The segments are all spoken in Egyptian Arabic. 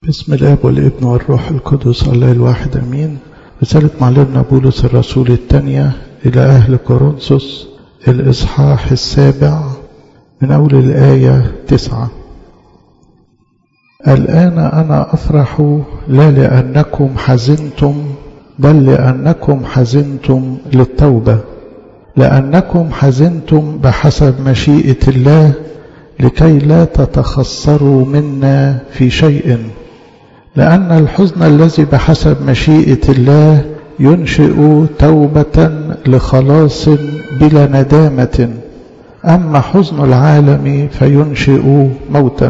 بسم الاب والابن والروح القدس الله الواحد امين رسالة معلمنا بولس الرسول الثانية إلى أهل كورنثوس الإصحاح السابع من أول الآية تسعة الآن أنا أفرح لا لأنكم حزنتم بل لأنكم حزنتم للتوبة لأنكم حزنتم بحسب مشيئة الله لكي لا تتخسروا منا في شيء لأن الحزن الذي بحسب مشيئة الله ينشئ توبة لخلاص بلا ندامة أما حزن العالم فينشئ موتا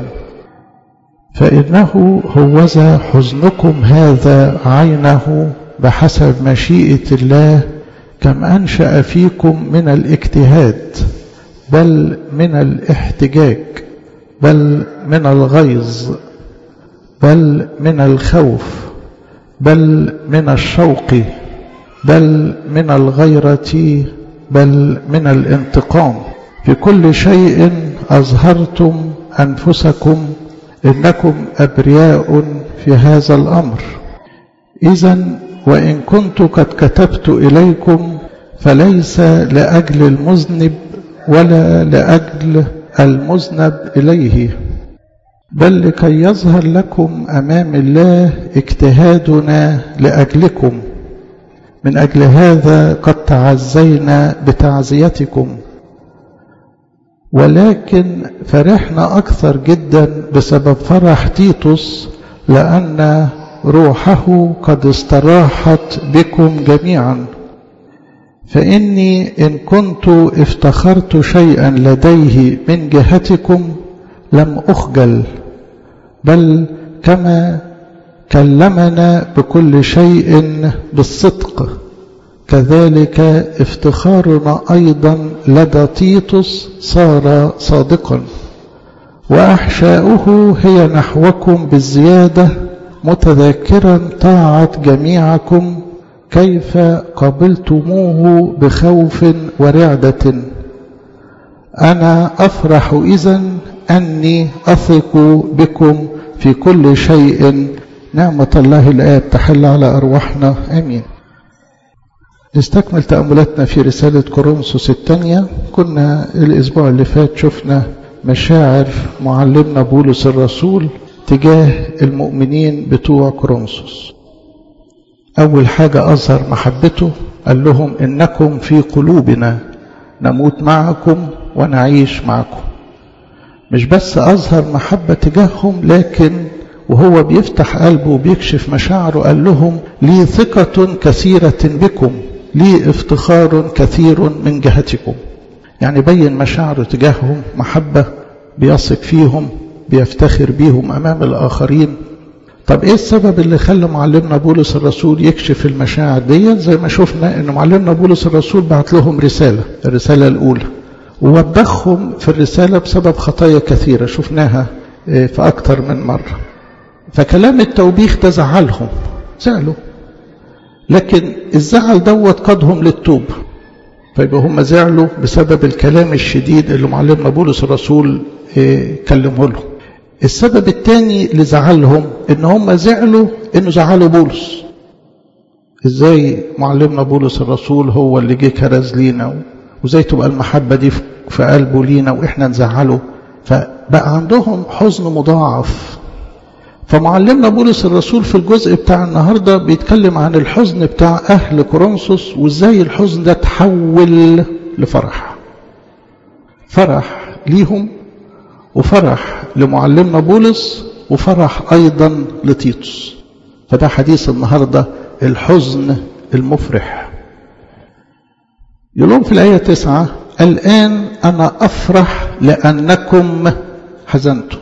فإنه هوذا حزنكم هذا عينه بحسب مشيئة الله كم أنشأ فيكم من الاجتهاد بل من الاحتجاج بل من الغيظ بل من الخوف بل من الشوق بل من الغيرة بل من الانتقام في كل شيء أظهرتم أنفسكم إنكم أبرياء في هذا الأمر إذا وإن كنت قد كتبت إليكم فليس لأجل المذنب ولا لأجل المذنب إليه بل لكي يظهر لكم أمام الله اجتهادنا لأجلكم من أجل هذا قد تعزينا بتعزيتكم ولكن فرحنا أكثر جدا بسبب فرح تيتوس لأن روحه قد استراحت بكم جميعا فإني إن كنت افتخرت شيئا لديه من جهتكم لم أخجل بل كما كلمنا بكل شيء بالصدق كذلك افتخارنا أيضا لدى تيتوس صار صادقا وأحشاؤه هي نحوكم بالزيادة متذكرا طاعة جميعكم كيف قبلتموه بخوف ورعدة أنا أفرح إذا أني أثق بكم في كل شيء نعمة الله الآب تحل على أرواحنا آمين نستكمل تأملاتنا في رسالة كورنثوس الثانية كنا الأسبوع اللي فات شفنا مشاعر معلمنا بولس الرسول تجاه المؤمنين بتوع كورنثوس أول حاجة أظهر محبته قال لهم إنكم في قلوبنا نموت معكم ونعيش معكم مش بس أظهر محبة تجاههم لكن وهو بيفتح قلبه وبيكشف مشاعره قال لهم لي ثقة كثيرة بكم لي افتخار كثير من جهتكم يعني بين مشاعره تجاههم محبة بيثق فيهم بيفتخر بيهم أمام الآخرين طب ايه السبب اللي خلى معلمنا بولس الرسول يكشف المشاعر دي زي ما شفنا ان معلمنا بولس الرسول بعت لهم رسالة الرسالة الاولى ووبخهم في الرسالة بسبب خطايا كثيرة شفناها في اكتر من مرة فكلام التوبيخ ده زعلهم زعلوا لكن الزعل دوت قادهم للتوبة فيبقى هم زعلوا بسبب الكلام الشديد اللي معلمنا بولس الرسول كلمه لهم السبب الثاني لزعلهم ان هم زعلوا انه زعلوا بولس ازاي معلمنا بولس الرسول هو اللي جه كرز لينا وازاي تبقى المحبة دي في قلبه لينا واحنا نزعله فبقى عندهم حزن مضاعف فمعلمنا بولس الرسول في الجزء بتاع النهاردة بيتكلم عن الحزن بتاع أهل كورنثوس وازاي الحزن ده تحول لفرح فرح ليهم وفرح لمعلمنا بولس وفرح أيضا لتيتوس فده حديث النهاردة الحزن المفرح يقولون في الآية تسعة الآن أنا أفرح لأنكم حزنتم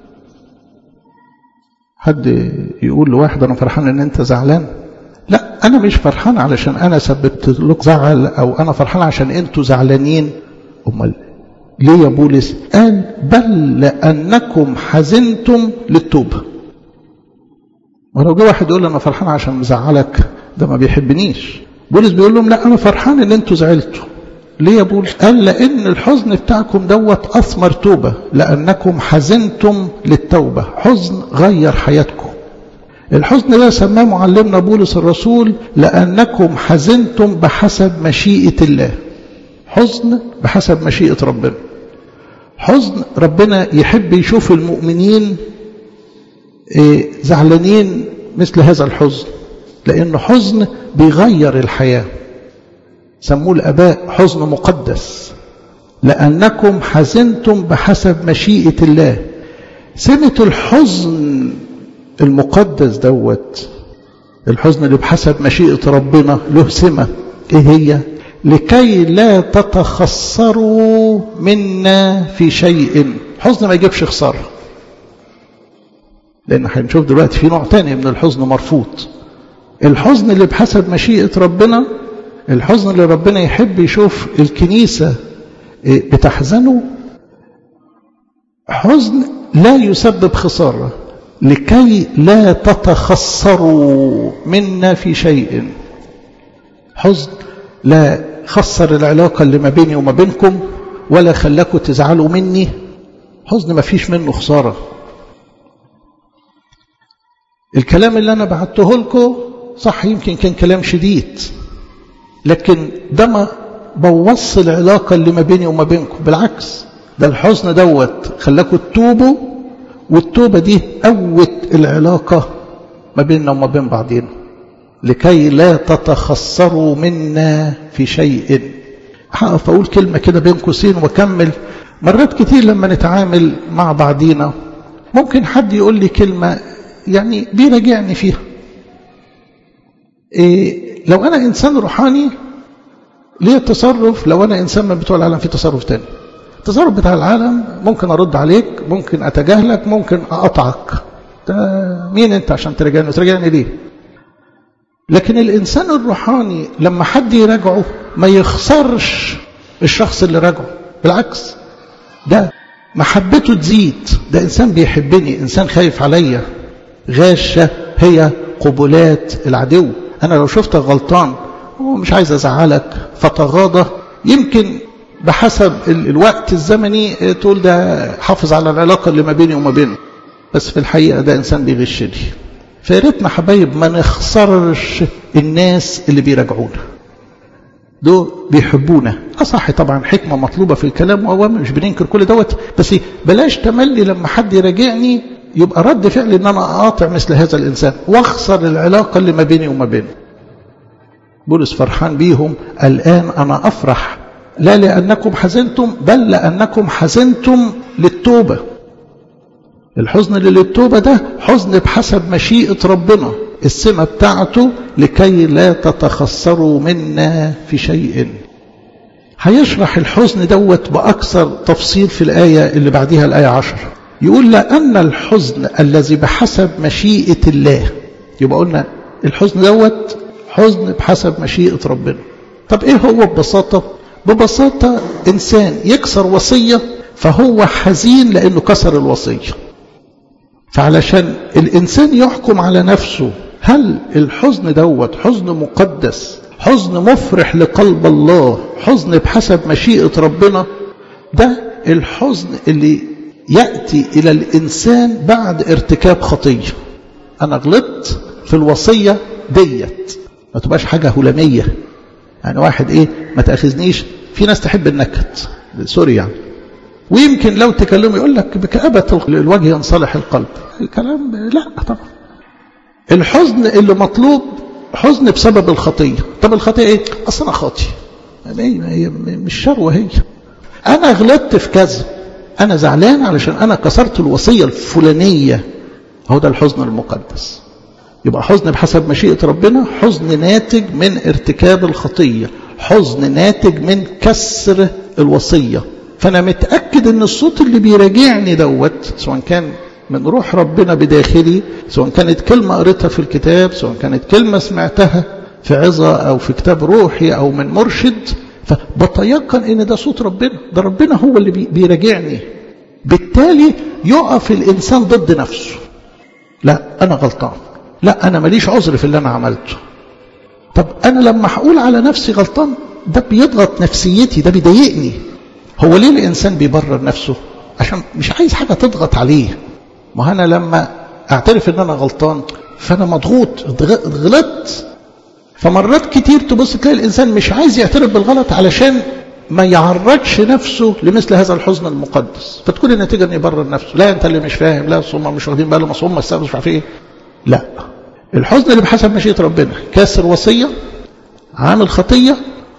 حد يقول لواحد أنا فرحان أن أنت زعلان لا أنا مش فرحان علشان أنا سببت لك زعل أو أنا فرحان عشان أنتوا زعلانين أمال ليه يا بولس قال بل لأنكم حزنتم للتوبة ولو جه واحد يقول أنا فرحان عشان مزعلك ده ما بيحبنيش بولس بيقول لهم لا أنا فرحان إن أنتوا زعلتوا ليه يا بولس قال لأن الحزن بتاعكم دوت أثمر توبة لأنكم حزنتم للتوبة حزن غير حياتكم الحزن ده سماه معلمنا بولس الرسول لأنكم حزنتم بحسب مشيئة الله حزن بحسب مشيئة ربنا حزن ربنا يحب يشوف المؤمنين زعلانين مثل هذا الحزن لأنه حزن بيغير الحياة سموه الأباء حزن مقدس لأنكم حزنتم بحسب مشيئة الله سمة الحزن المقدس دوت الحزن اللي بحسب مشيئة ربنا له سمة ايه هي لكي لا تتخسروا منا في شيء حزن ما يجيبش خسارة لأن هنشوف دلوقتي في نوع تاني من الحزن مرفوض الحزن اللي بحسب مشيئة ربنا الحزن اللي ربنا يحب يشوف الكنيسة بتحزنه حزن لا يسبب خسارة لكي لا تتخسروا منا في شيء حزن لا خسر العلاقة اللي ما بيني وما بينكم ولا خلاكم تزعلوا مني حزن ما فيش منه خسارة الكلام اللي أنا بعته لكم صح يمكن كان كلام شديد لكن ده ما بوص العلاقة اللي ما بيني وما بينكم بالعكس ده الحزن دوت خلاكم تتوبوا والتوبة دي قوت العلاقة ما بيننا وما بين بعضنا لكي لا تتخسروا منا في شيء هقف أقول كلمة كده بين قوسين وأكمل مرات كتير لما نتعامل مع بعضينا ممكن حد يقول لي كلمة يعني بيراجعني فيها إيه لو أنا إنسان روحاني ليه تصرف لو أنا إنسان من بتوع العالم في تصرف تاني التصرف بتاع العالم ممكن أرد عليك ممكن أتجاهلك ممكن أقطعك ده مين أنت عشان تراجعني تراجعني ليه لكن الإنسان الروحاني لما حد يراجعه ما يخسرش الشخص اللي راجعه بالعكس ده محبته تزيد ده إنسان بيحبني إنسان خايف عليا غاشة هي قبلات العدو أنا لو شفتك غلطان ومش عايز أزعلك فتغاضى يمكن بحسب الوقت الزمني تقول ده حافظ على العلاقة اللي ما بيني وما بينه بس في الحقيقة ده إنسان بيغشني فياريتنا حبايب ما نخسرش الناس اللي بيراجعونا دول بيحبونا أصح طبعا حكمة مطلوبة في الكلام وهو مش بننكر كل دوت بس بلاش تملي لما حد يراجعني يبقى رد فعل ان انا اقاطع مثل هذا الانسان واخسر العلاقة اللي ما بيني وما بينه بولس فرحان بيهم الآن أنا أفرح لا لأنكم حزنتم بل لأنكم حزنتم للتوبة الحزن اللي للتوبة ده حزن بحسب مشيئة ربنا السمة بتاعته لكي لا تتخسروا منا في شيء هيشرح الحزن دوت بأكثر تفصيل في الآية اللي بعدها الآية عشر يقول لأن الحزن الذي بحسب مشيئة الله يبقى قلنا الحزن دوت حزن بحسب مشيئة ربنا طب ايه هو ببساطة ببساطة انسان يكسر وصية فهو حزين لانه كسر الوصية فعلشان الانسان يحكم على نفسه هل الحزن دوت حزن مقدس حزن مفرح لقلب الله حزن بحسب مشيئة ربنا ده الحزن اللي يأتي إلى الإنسان بعد ارتكاب خطية أنا غلطت في الوصية ديت ما تبقاش حاجة هلامية يعني واحد ايه ما تأخذنيش في ناس تحب النكد سوري يعني ويمكن لو تكلموا يقول لك بكآبة الوجه ينصلح القلب الكلام لا طبعا الحزن اللي مطلوب حزن بسبب الخطية طب الخطية ايه اصل انا خاطي هي مش شروة هي انا غلطت في كذا انا زعلان علشان انا كسرت الوصية الفلانية هو ده الحزن المقدس يبقى حزن بحسب مشيئة ربنا حزن ناتج من ارتكاب الخطية حزن ناتج من كسر الوصية فأنا متأكد أن الصوت اللي بيراجعني دوت سواء كان من روح ربنا بداخلي سواء كانت كلمة قريتها في الكتاب سواء كانت كلمة سمعتها في عظة أو في كتاب روحي أو من مرشد فبتيقن أن ده صوت ربنا ده ربنا هو اللي بيراجعني بالتالي يقف الإنسان ضد نفسه لا أنا غلطان لا أنا ماليش عذر في اللي أنا عملته طب أنا لما هقول على نفسي غلطان ده بيضغط نفسيتي ده بيضايقني هو ليه الإنسان بيبرر نفسه عشان مش عايز حاجة تضغط عليه ما أنا لما أعترف إن أنا غلطان فانا مضغوط غلطت فمرات كتير تبص تلاقي الانسان مش عايز يعترف بالغلط علشان ما يعرضش نفسه لمثل هذا الحزن المقدس فتكون النتيجه انه يبرر نفسه لا انت اللي مش فاهم لا هم مش واخدين بالهم هم مش عارف ايه لا الحزن اللي بحسب مشيئه ربنا كاسر وصيه عامل خطيه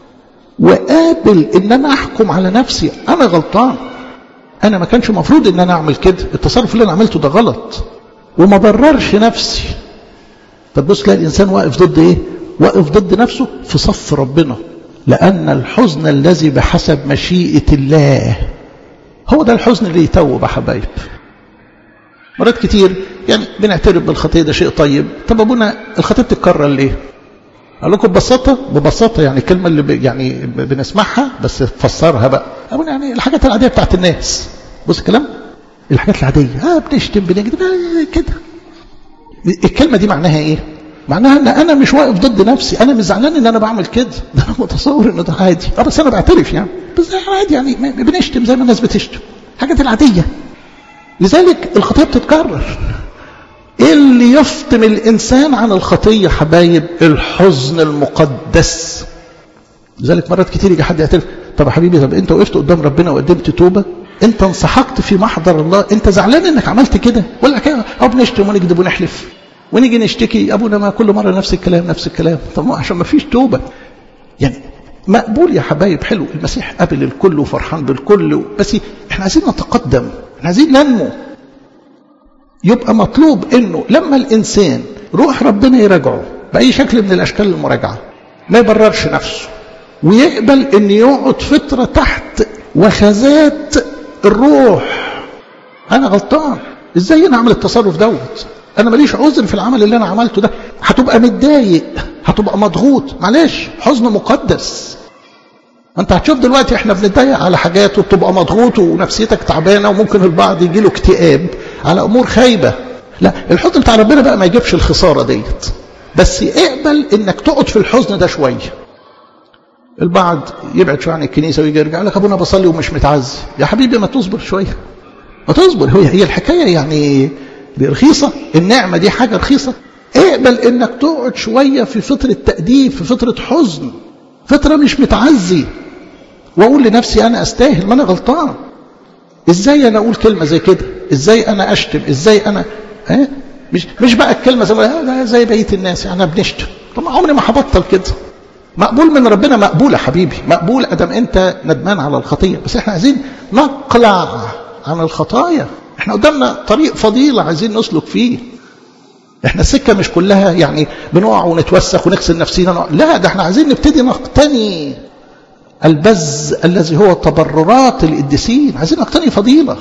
وقابل ان انا احكم على نفسي انا غلطان انا ما كانش المفروض ان انا اعمل كده التصرف اللي انا عملته ده غلط وما بررش نفسي فتبص تلاقي الانسان واقف ضد ايه واقف ضد نفسه في صف ربنا لان الحزن الذي بحسب مشيئه الله هو ده الحزن اللي يتوب يا حبايب مرات كتير يعني بنعترف بالخطيه ده شيء طيب طب ابونا الخطيه بتتكرر ليه اقول لكم ببساطه ببساطه يعني الكلمه اللي ب يعني بنسمعها بس فسرها بقى ابونا يعني الحاجات العاديه بتاعت الناس بص الكلام الحاجات العاديه اه بنشتم بنكذب كده الكلمه دي معناها ايه معناها ان انا مش واقف ضد نفسي انا مش زعلان ان انا بعمل كده ده انا متصور ان ده عادي اه بس انا بعترف يعني بس عادي يعني بنشتم زي ما الناس بتشتم الحاجات العاديه لذلك الخطيه بتتكرر ايه اللي يفطم الانسان عن الخطيه حبايب الحزن المقدس لذلك مرات كتير يجي حد يعترف طب يا حبيبي طب انت وقفت قدام ربنا وقدمت توبه انت انسحقت في محضر الله انت زعلان انك عملت كده ولا كده اه بنشتم ونكذب ونحلف ونيجي نشتكي ابونا ما كل مره نفس الكلام نفس الكلام طب ما عشان ما فيش توبه يعني مقبول يا حبايب حلو المسيح قابل الكل وفرحان بالكل بس احنا عايزين نتقدم احنا عايزين ننمو يبقى مطلوب انه لما الانسان روح ربنا يراجعه باي شكل من الاشكال المراجعه ما يبررش نفسه ويقبل ان يقعد فتره تحت وخزات الروح انا غلطان ازاي انا اعمل التصرف دوت انا ماليش عذر في العمل اللي انا عملته ده هتبقى متضايق هتبقى مضغوط معلش حزن مقدس انت هتشوف دلوقتي احنا بنتضايق على حاجات وبتبقى مضغوط ونفسيتك تعبانه وممكن البعض يجي له اكتئاب على امور خايبه لا الحزن بتاع ربنا بقى ما يجيبش الخساره ديت بس اقبل انك تقعد في الحزن ده شويه البعض يبعد شويه عن الكنيسه ويجي يرجع لك ابونا بصلي ومش متعزي يا حبيبي ما تصبر شويه ما تصبر هي هي الحكايه يعني دي رخيصه النعمه دي حاجه رخيصه اقبل انك تقعد شويه في فتره تاديب في فتره حزن فتره مش متعزي واقول لنفسي انا استاهل ما انا غلطان ازاي انا اقول كلمه زي كده ازاي انا اشتم ازاي انا ها مش مش بقى الكلمه زي ما زي بقيه الناس يعني انا بنشتم طب عمري ما هبطل كده مقبول من ربنا مقبول يا حبيبي مقبول ادم انت ندمان على الخطيه بس احنا عايزين نقلع عن الخطايا احنا قدامنا طريق فضيله عايزين نسلك فيه احنا السكه مش كلها يعني بنقع ونتوسخ ونغسل نفسينا لا ده احنا عايزين نبتدي نقتني البز الذي هو تبررات القديسين عايزين نقتني فضيله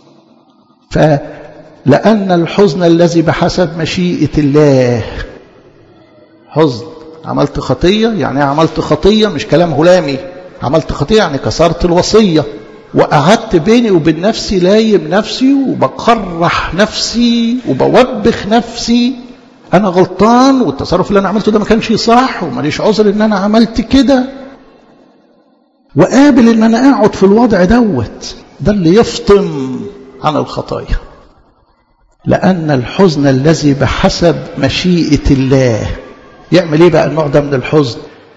فلأن الحزن الذي بحسب مشيئة الله حزن عملت خطية يعني عملت خطية مش كلام هلامي عملت خطية يعني كسرت الوصية وقعدت بيني وبين نفسي لايم نفسي وبقرح نفسي وبوبخ نفسي انا غلطان والتصرف اللي انا عملته ده ما كانش صح وماليش عذر ان انا عملت كده وقابل ان انا اقعد في الوضع دوت ده اللي يفطم عن الخطايا لان الحزن الذي بحسب مشيئه الله يعمل ايه بقى النوع ده من الحزن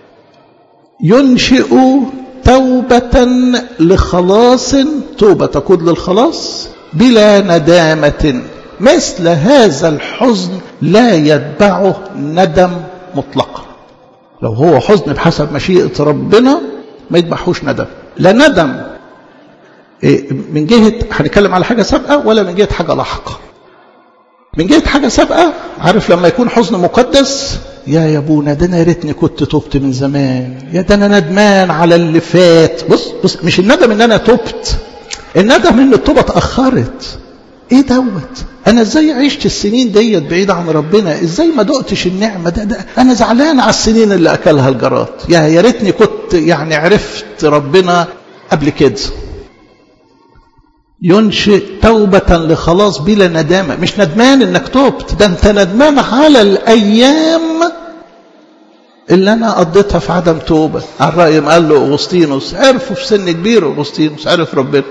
ينشئ توبة لخلاص توبة تكون للخلاص بلا ندامة مثل هذا الحزن لا يتبعه ندم مطلقا لو هو حزن بحسب مشيئة ربنا ما يتبعهوش ندم لا ندم من جهة هنتكلم على حاجة سابقة ولا من جهة حاجة لاحقة من جهة حاجة سابقة عارف لما يكون حزن مقدس يا يا ابونا ده انا يا ريتني كنت تبت من زمان يا ده انا ندمان على اللي فات بص بص مش الندم ان انا تبت الندم ان التوبه اتاخرت ايه دوت انا ازاي عشت السنين ديت بعيد عن ربنا ازاي ما دقتش النعمه ده, ده انا زعلان على السنين اللي اكلها الجراد يا يا ريتني كنت يعني عرفت ربنا قبل كده ينشئ توبة لخلاص بلا ندامة مش ندمان انك تبت ده انت ندمان على الايام اللي انا قضيتها في عدم توبة على الرأي ما قال له اغسطينوس عرفه في سن كبير اغسطينوس عرف ربنا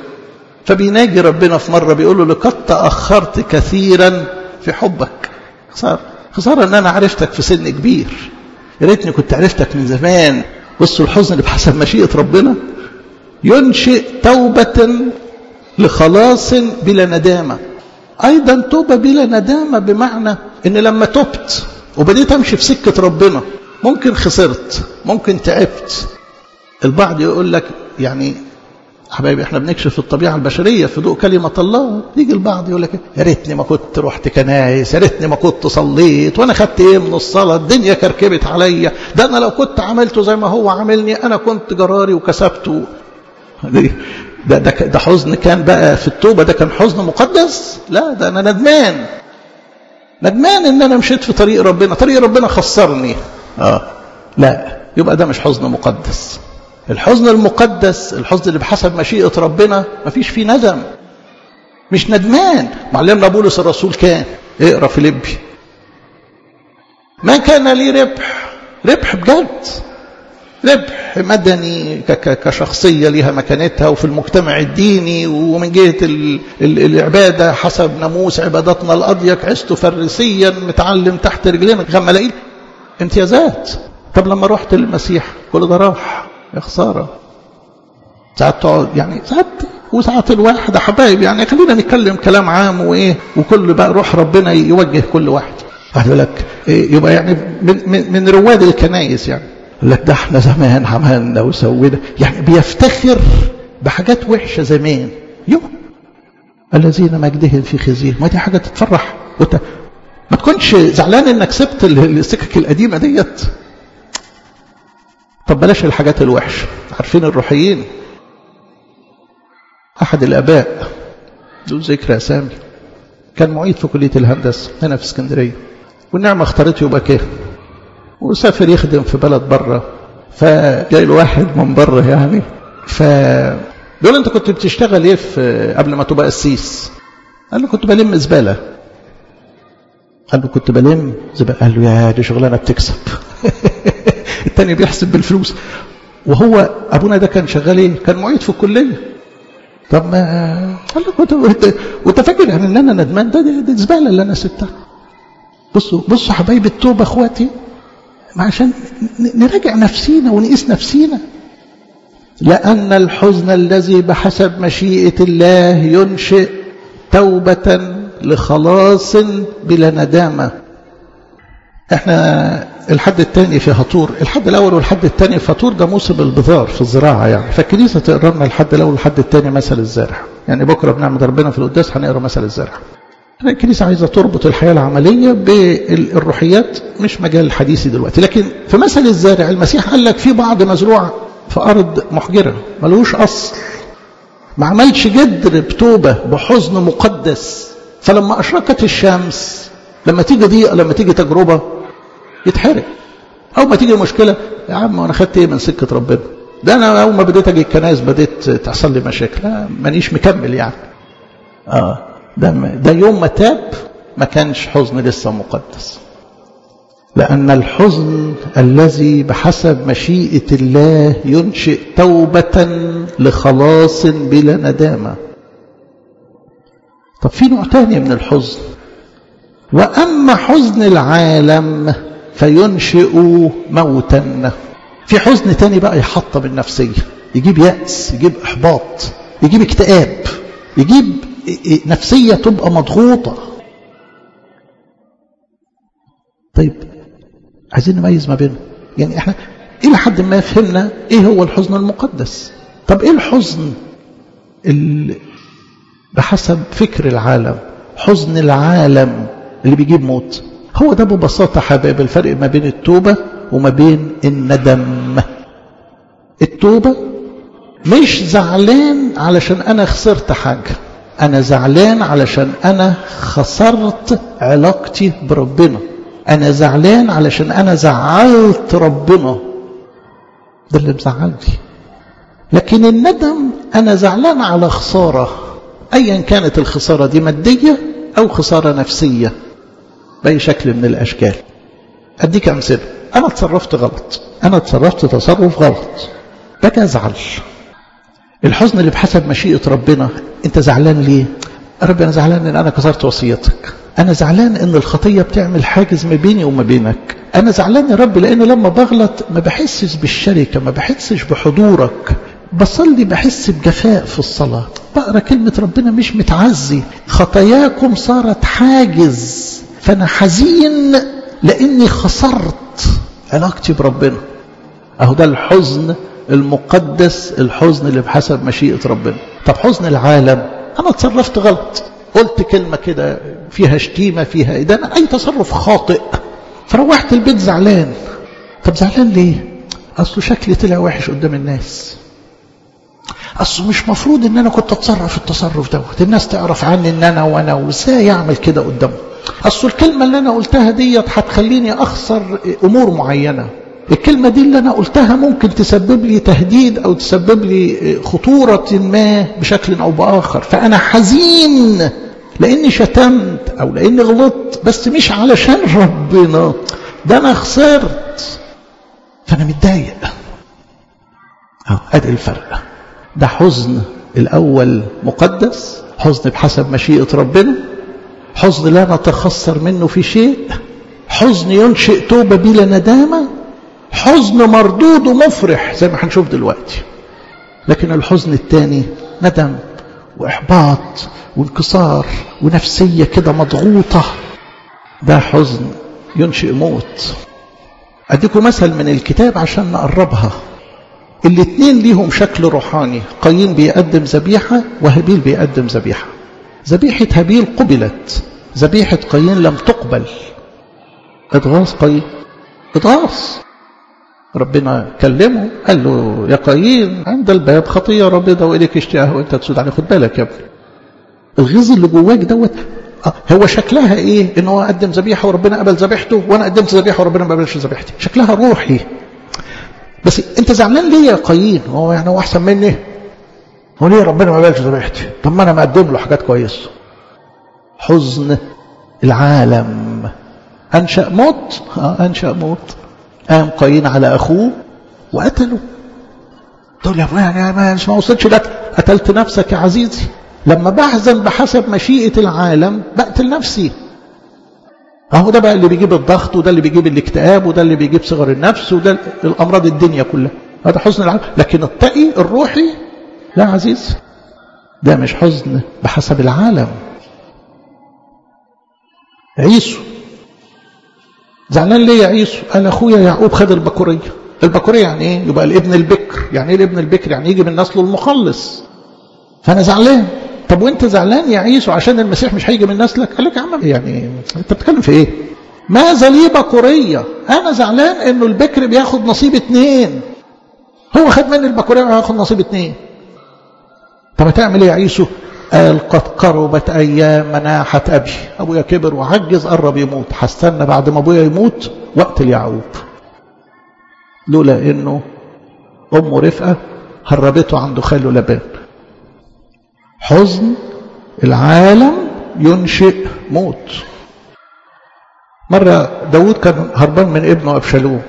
فبيناجي ربنا في مرة بيقول له لقد تأخرت كثيرا في حبك صار خسارة ان انا عرفتك في سن كبير يا ريتني كنت عرفتك من زمان بصوا الحزن اللي بحسب مشيئة ربنا ينشئ توبة لخلاص بلا ندامة أيضا توبة بلا ندامة بمعنى إن لما تبت وبديت أمشي في سكة ربنا ممكن خسرت ممكن تعبت البعض يقول لك يعني حبايبي احنا بنكشف الطبيعة البشرية في ضوء كلمة الله يجي البعض يقول لك يا ريتني ما كنت رحت كنايس يا ريتني ما كنت صليت وانا خدت ايه من الصلاة الدنيا كركبت عليا ده انا لو كنت عملته زي ما هو عاملني انا كنت جراري وكسبته ده, ده, ده حزن كان بقى في التوبة ده كان حزن مقدس لا ده انا ندمان ندمان ان انا مشيت في طريق ربنا طريق ربنا خسرني اه لا يبقى ده مش حزن مقدس الحزن المقدس الحزن اللي بحسب مشيئة ربنا مفيش فيه ندم مش ندمان معلمنا بولس الرسول كان اقرا فيليبي ما كان لي ربح ربح بجد ربح مدني كشخصية لها مكانتها وفي المجتمع الديني ومن جهة العبادة حسب ناموس عبادتنا الأضيق عشت فريسيا متعلم تحت رجلين غملاقين امتيازات طب لما رحت للمسيح كل ده راح يا خسارة ساعات تقعد يعني ساعات وساعات الواحد حبايب يعني خلينا نتكلم كلام عام وايه وكل بقى روح ربنا يوجه كل واحد واحد يقول لك إيه يبقى يعني من, من, من رواد الكنايس يعني يقول لك ده احنا زمان عملنا وسوينا يعني بيفتخر بحاجات وحشه زمان يوم الذين مجدهم في خزيه ما دي حاجه تتفرح وانت ما تكونش زعلان انك سبت السكك القديمه ديت طب بلاش الحاجات الوحشة عارفين الروحيين أحد الآباء ذو ذكر أسامي كان معيد في كلية الهندسة هنا في اسكندرية والنعمة اختارته يبقى كده وسافر يخدم في بلد بره فجاي له واحد من بره يعني ف بيقول انت كنت بتشتغل ايه في قبل ما تبقى قسيس قال له كنت بلم زباله قال له كنت بلم زباله قال له يا دي شغلانه بتكسب التاني بيحسب بالفلوس وهو ابونا ده كان شغال ايه كان معيد في الكليه طب ما قال له كنت وانت فاكر يعني ان انا ندمان ده دي, دي زباله اللي انا سبتها بصوا بصوا حبايب التوبه اخواتي عشان نراجع نفسينا ونقيس نفسينا لأن الحزن الذي بحسب مشيئة الله ينشئ توبة لخلاص بلا ندامة احنا الحد الثاني في هطور الحد الاول والحد الثاني في هطور ده موسم البذار في الزراعه يعني فالكنيسه تقرا لنا الحد الاول والحد الثاني مثل الزارع يعني بكره بنعمه ربنا في القداس هنقرا مثل الزارع الكنيسه عايزه تربط الحياه العمليه بالروحيات مش مجال الحديثي دلوقتي لكن في مثل الزارع المسيح قال لك في بعض مزروع في ارض محجره ملوش اصل ما عملش جدر بتوبه بحزن مقدس فلما اشرقت الشمس لما تيجي ضيقه لما تيجي تجربه يتحرق أول ما تيجي مشكلة يا عم أنا خدت إيه من سكة ربنا ده أنا أول ما بديت أجي الكنائس بديت تحصل لي مشاكل لا مانيش مكمل يعني آه ده, ده يوم ما تاب ما كانش حزن لسه مقدس لأن الحزن الذي بحسب مشيئة الله ينشئ توبة لخلاص بلا ندامة طب في نوع تاني من الحزن وأما حزن العالم فينشئ موتا في حزن تاني بقى يحطم النفسية يجيب يأس يجيب إحباط يجيب اكتئاب يجيب نفسية تبقى مضغوطة طيب عايزين نميز ما بينهم يعني احنا إلى حد ما فهمنا إيه هو الحزن المقدس طب إيه الحزن اللي بحسب فكر العالم حزن العالم اللي بيجيب موت هو ده ببساطة حبايب الفرق ما بين التوبة وما بين الندم التوبة مش زعلان علشان أنا خسرت حاجة أنا زعلان علشان أنا خسرت علاقتي بربنا أنا زعلان علشان أنا زعلت ربنا ده اللي مزعلني لكن الندم أنا زعلان على خسارة أيا كانت الخسارة دي مادية أو خسارة نفسية بأي شكل من الأشكال أديك أمثلة أنا تصرفت غلط أنا تصرفت تصرف غلط باجي أزعل الحزن اللي بحسب مشيئة ربنا أنت زعلان ليه؟ ربي أنا زعلان إن أنا كسرت وصيتك أنا زعلان إن الخطية بتعمل حاجز ما بيني وما بينك أنا زعلان يا رب لأن لما بغلط ما بحسش بالشركة ما بحسش بحضورك بصلي بحس بجفاء في الصلاة بقرا كلمة ربنا مش متعزي خطاياكم صارت حاجز فأنا حزين لأني خسرت علاقتي بربنا أهو ده الحزن المقدس الحزن اللي بحسب مشيئة ربنا طب حزن العالم أنا تصرفت غلط قلت كلمة كده فيها شتيمة فيها إدانة أي تصرف خاطئ فروحت البيت زعلان طب زعلان ليه أصله شكلي طلع وحش قدام الناس أصله مش مفروض إن أنا كنت أتصرف التصرف دوت الناس تعرف عني إن أنا وأنا وإزاي أعمل كده قدامهم أصل الكلمة اللي أنا قلتها ديت هتخليني أخسر أمور معينة الكلمة دي اللي أنا قلتها ممكن تسبب لي تهديد أو تسبب لي خطورة ما بشكل أو بآخر فأنا حزين لأني شتمت أو لأني غلطت بس مش علشان ربنا ده أنا خسرت فأنا متضايق أهو أدي الفرق ده حزن الأول مقدس حزن بحسب مشيئة ربنا حزن لا نتخسر منه في شيء حزن ينشئ توبة بلا ندامة حزن مردود ومفرح زي ما هنشوف دلوقتي لكن الحزن الثاني ندم وإحباط وانكسار ونفسية كده مضغوطة ده حزن ينشئ موت أديكم مثل من الكتاب عشان نقربها الاثنين ليهم شكل روحاني قايين بيقدم ذبيحة وهابيل بيقدم ذبيحة ذبيحة هابيل قبلت ذبيحة قايين لم تقبل اتغاظ قايين اتغاظ ربنا كلمه قال له يا قايين عند الباب خطية ربنا وإليك اشتياه وانت تسود عليه خد بالك يا ابني الغيظ اللي جواك دوت هو شكلها ايه ان هو قدم ذبيحه وربنا قبل ذبيحته وانا قدمت ذبيحه وربنا ما قبلش ذبيحتي شكلها روحي بس انت زعلان ليه يا قايين هو يعني هو احسن مني هو ليه ربنا ما قبلش ذبيحتي طب ما انا مقدم له حاجات كويسه حزن العالم انشا موت اه انشا موت قام قايين على اخوه وقتله تقول يا يعني ما ما وصلتش لك قتلت نفسك يا عزيزي لما بحزن بحسب مشيئة العالم بقتل نفسي اهو ده بقى اللي بيجيب الضغط وده اللي بيجيب الاكتئاب وده اللي بيجيب صغر النفس وده الامراض الدنيا كلها هذا حزن العالم لكن التقي الروحي لا عزيز ده مش حزن بحسب العالم عيسو زعلان ليه يا عيسو قال اخويا يعقوب خد البكوريه البكوريه يعني ايه يبقى الابن البكر يعني ايه الابن البكر يعني يجي من نسله المخلص فانا زعلان طب وانت زعلان يا عيسو عشان المسيح مش هيجي من نسلك قال لك يا عم يعني انت بتتكلم في ايه ماذا لي بكوريه انا زعلان انه البكر بياخد نصيب اتنين هو خد مني البكوريه وهياخد نصيب اتنين طب هتعمل ايه يا عيسو قال قد قربت ايام مناحه ابي ابويا كبر وعجز قرب يموت هستنى بعد ما ابويا يموت واقتل يعقوب لولا انه امه رفقه هربته عند خاله لبان حزن العالم ينشئ موت مرة داود كان هربان من ابنه أبشالوم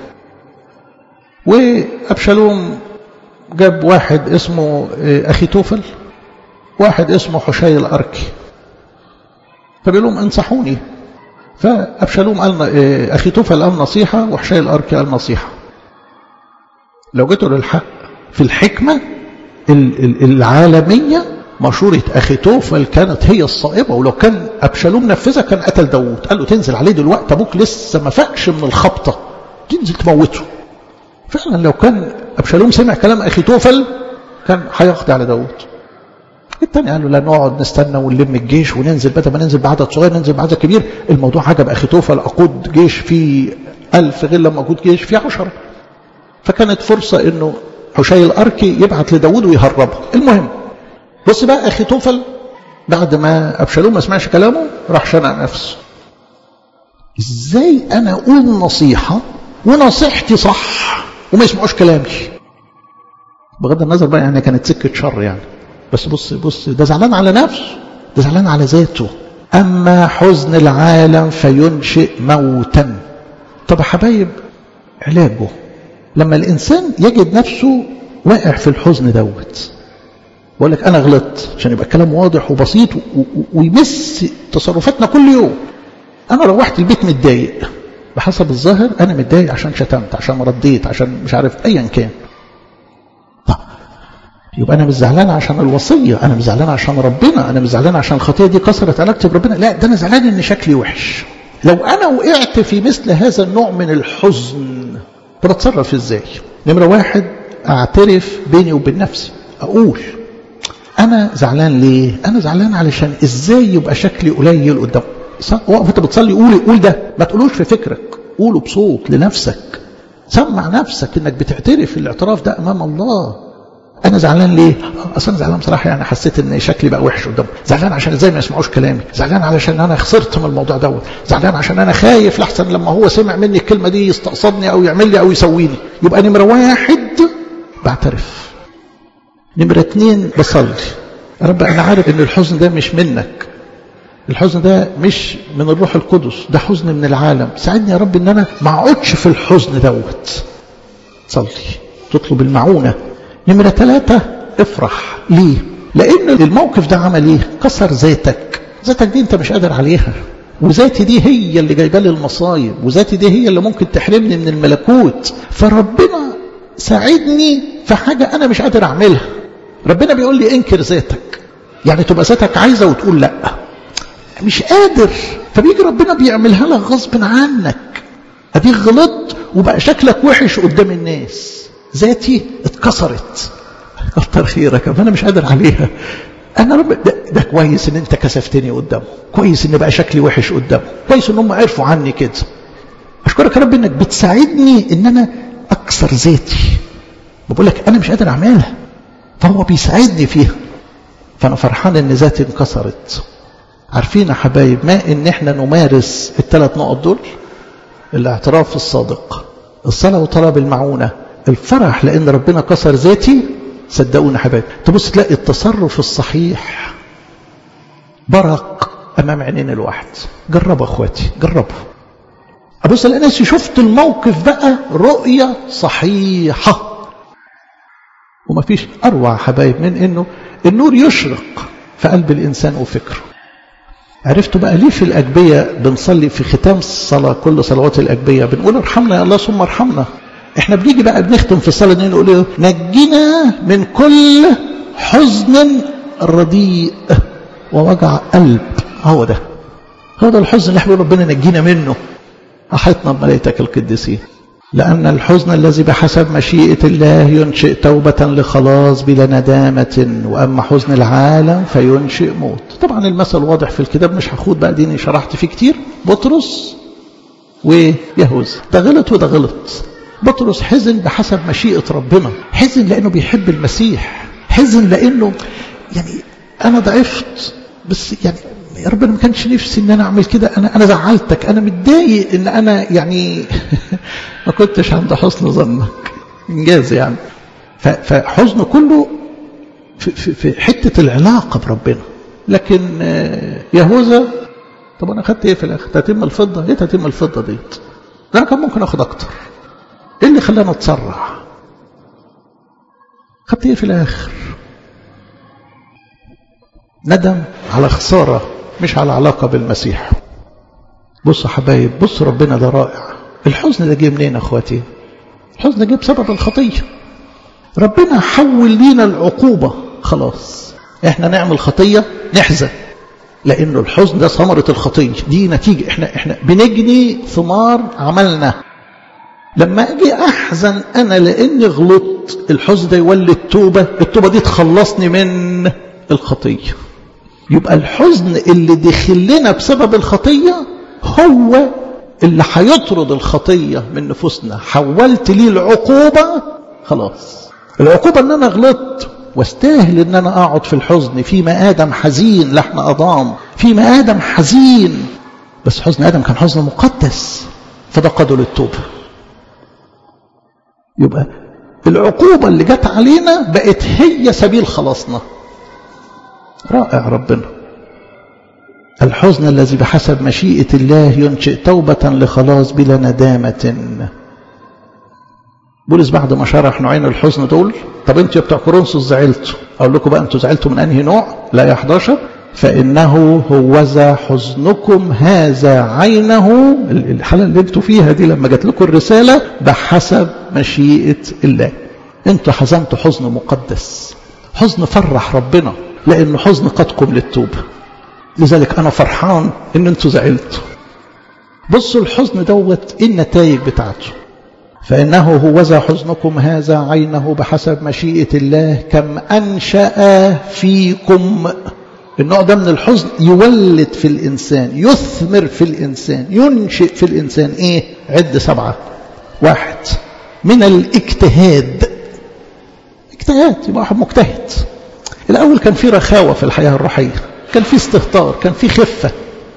وأبشالوم جاب واحد اسمه أخي توفل واحد اسمه حشي الأركي فبيقول لهم انصحوني فأبشالوم قال أخي توفل قال نصيحة وحشي الأركي قال نصيحة لو جيتوا للحق في الحكمة العالمية مشورة أخي توفل كانت هي الصائبة ولو كان أبشالوم نفذها كان قتل داوود قال له تنزل عليه دلوقتي أبوك لسه ما فاقش من الخبطة تنزل تموته فعلا لو كان أبشالوم سمع كلام أخي توفل كان هيقضي على داوود التاني قال له لا نقعد نستنى ونلم الجيش وننزل بدل ما ننزل بعدد صغير ننزل بعدد كبير الموضوع عجب أخي توفل أقود جيش فيه ألف غير لما أقود جيش فيه عشرة فكانت فرصة إنه حشي الأركي يبعت لداود ويهربه المهم بص بقى أخي توفل بعد ما أبشالوم ما سمعش كلامه راح شنق نفسه إزاي أنا أقول نصيحة ونصيحتي صح وما يسمعوش كلامي بغض النظر بقى يعني كانت سكة شر يعني بس بص بص ده زعلان على نفسه ده زعلان على ذاته أما حزن العالم فينشئ موتا طب يا حبايب علاجه لما الإنسان يجد نفسه واقع في الحزن دوت بقول لك أنا غلطت عشان يبقى الكلام واضح وبسيط ويمس تصرفاتنا كل يوم انا روحت البيت متضايق بحسب الظاهر انا متضايق عشان شتمت عشان رديت عشان مش عارف ايا كان طب يبقى انا مش زعلان عشان الوصيه انا مش زعلان عشان ربنا انا مش زعلان عشان الخطيه دي كسرت علاقتي بربنا لا ده انا زعلان ان شكلي وحش لو انا وقعت في مثل هذا النوع من الحزن بتصرف ازاي نمره واحد اعترف بيني وبين نفسي اقول انا زعلان ليه انا زعلان علشان ازاي يبقى شكلي قليل قدام وقف انت بتصلي قول قول ده ما تقولوش في فكرك قوله بصوت لنفسك سمع نفسك انك بتعترف الاعتراف ده امام الله انا زعلان ليه اصل انا زعلان بصراحه يعني حسيت ان شكلي بقى وحش قدام زعلان عشان ازاي ما يسمعوش كلامي زعلان علشان انا خسرت من الموضوع دوت زعلان عشان انا خايف لحسن لما هو سمع مني الكلمه دي يستقصدني او يعمل لي او يسويني يبقى نمره واحد بعترف نمره اتنين بصلي يا رب انا عارف ان الحزن ده مش منك الحزن ده مش من الروح القدس ده حزن من العالم ساعدني يا رب ان انا ما اقعدش في الحزن دوت صلي تطلب المعونه نمرة ثلاثة افرح ليه لأن الموقف ده عمل ايه كسر ذاتك ذاتك دي انت مش قادر عليها وذاتي دي هي اللي جايبه لي المصايب وذاتي دي هي اللي ممكن تحرمني من الملكوت فربنا ساعدني في حاجة أنا مش قادر أعملها ربنا بيقول لي انكر ذاتك يعني تبقى ذاتك عايزة وتقول لا مش قادر فبيجي ربنا بيعملها لك غصب عنك اديك غلطت وبقى شكلك وحش قدام الناس ذاتي اتكسرت كتر خيرك انا مش قادر عليها انا رب ده, ده كويس ان انت كسفتني قدامه كويس ان بقى شكلي وحش قدامه كويس ان هم عرفوا عني كده اشكرك يا رب انك بتساعدني ان انا اكسر ذاتي بقول لك انا مش قادر اعملها فهو بيساعدني فيها فانا فرحان ان ذاتي انكسرت عارفين يا حبايب ما ان احنا نمارس الثلاث نقط دول الاعتراف الصادق الصلاه وطلب المعونه الفرح لان ربنا كسر ذاتي صدقوني حبايبي تبص تلاقي التصرف الصحيح برق امام عينين الواحد جربوا اخواتي جربوا ابص الاقي نفسي شفت الموقف بقى رؤيه صحيحه وما فيش اروع حبايب من انه النور يشرق في قلب الانسان وفكره عرفتوا بقى ليه في الأجبية بنصلي في ختام الصلاة كل صلوات الأجبية بنقول ارحمنا يا الله ثم ارحمنا احنا بنيجي بقى بنختم في الصلاة دي نقول ايه نجينا من كل حزن رديء ووجع قلب هو ده هو ده الحزن اللي احنا ربنا نجينا منه أحيطنا بملائكتك القديسين لأن الحزن الذي بحسب مشيئة الله ينشئ توبة لخلاص بلا ندامة وأما حزن العالم فينشئ موت طبعا المثل واضح في الكتاب مش هاخد بقى ديني شرحت فيه كتير بطرس ويهوذا ده غلط وده غلط بطرس حزن بحسب مشيئة ربنا حزن لأنه بيحب المسيح حزن لأنه يعني أنا ضعفت بس يعني يا رب انا ما كانش نفسي ان انا اعمل كده انا انا زعلتك انا متضايق ان انا يعني ما كنتش عند حسن ظنك انجاز يعني فحزنه كله في, في, في حته العلاقه بربنا لكن يهوذا طب انا اخدت ايه في الاخر تتم الفضه ايه تتم الفضه ديت ده انا كان ممكن اخد اكتر ايه اللي خلاني اتسرع خدت ايه في الاخر ندم على خساره مش على علاقة بالمسيح بصوا حبايب بصوا ربنا ده رائع الحزن ده جه منين يا اخواتي الحزن ده جه بسبب الخطية ربنا حول لينا العقوبة خلاص احنا نعمل خطية نحزن لانه الحزن ده ثمرة الخطية دي نتيجة احنا احنا بنجني ثمار عملنا لما اجي احزن انا لاني غلطت الحزن ده يولد توبة التوبة دي تخلصني من الخطيه يبقى الحزن اللي دخل لنا بسبب الخطية هو اللي هيطرد الخطية من نفوسنا حولت ليه العقوبة خلاص العقوبة ان انا غلطت واستاهل ان انا اقعد في الحزن فيما ادم حزين لحم اضام فيما ادم حزين بس حزن ادم كان حزن مقدس فده قدر للتوبة يبقى العقوبة اللي جت علينا بقت هي سبيل خلاصنا رائع ربنا الحزن الذي بحسب مشيئة الله ينشئ توبة لخلاص بلا ندامة بولس بعد ما شرح نوعين الحزن دول طب انتوا يا بتوع كورنثوس زعلتوا اقول لكم بقى انتوا زعلتوا من انهي نوع لا يا 11 فإنه هوذا حزنكم هذا عينه الحالة اللي انتوا فيها دي لما جات لكم الرسالة بحسب مشيئة الله انتوا حزنتوا حزن مقدس حزن فرح ربنا لأنه حزن قدكم للتوبة لذلك أنا فرحان إن انتوا زعلتوا بصوا الحزن دوت ايه النتائج بتاعته فإنه هوذا حزنكم هذا عينه بحسب مشيئة الله كم أنشأ فيكم النوع ده من الحزن يولد في الإنسان يثمر في الإنسان ينشئ في الإنسان إيه عد سبعة واحد من الاجتهاد اجتهاد يبقى واحد مجتهد الأول كان في رخاوة في الحياة الروحية كان في استهتار كان في خفة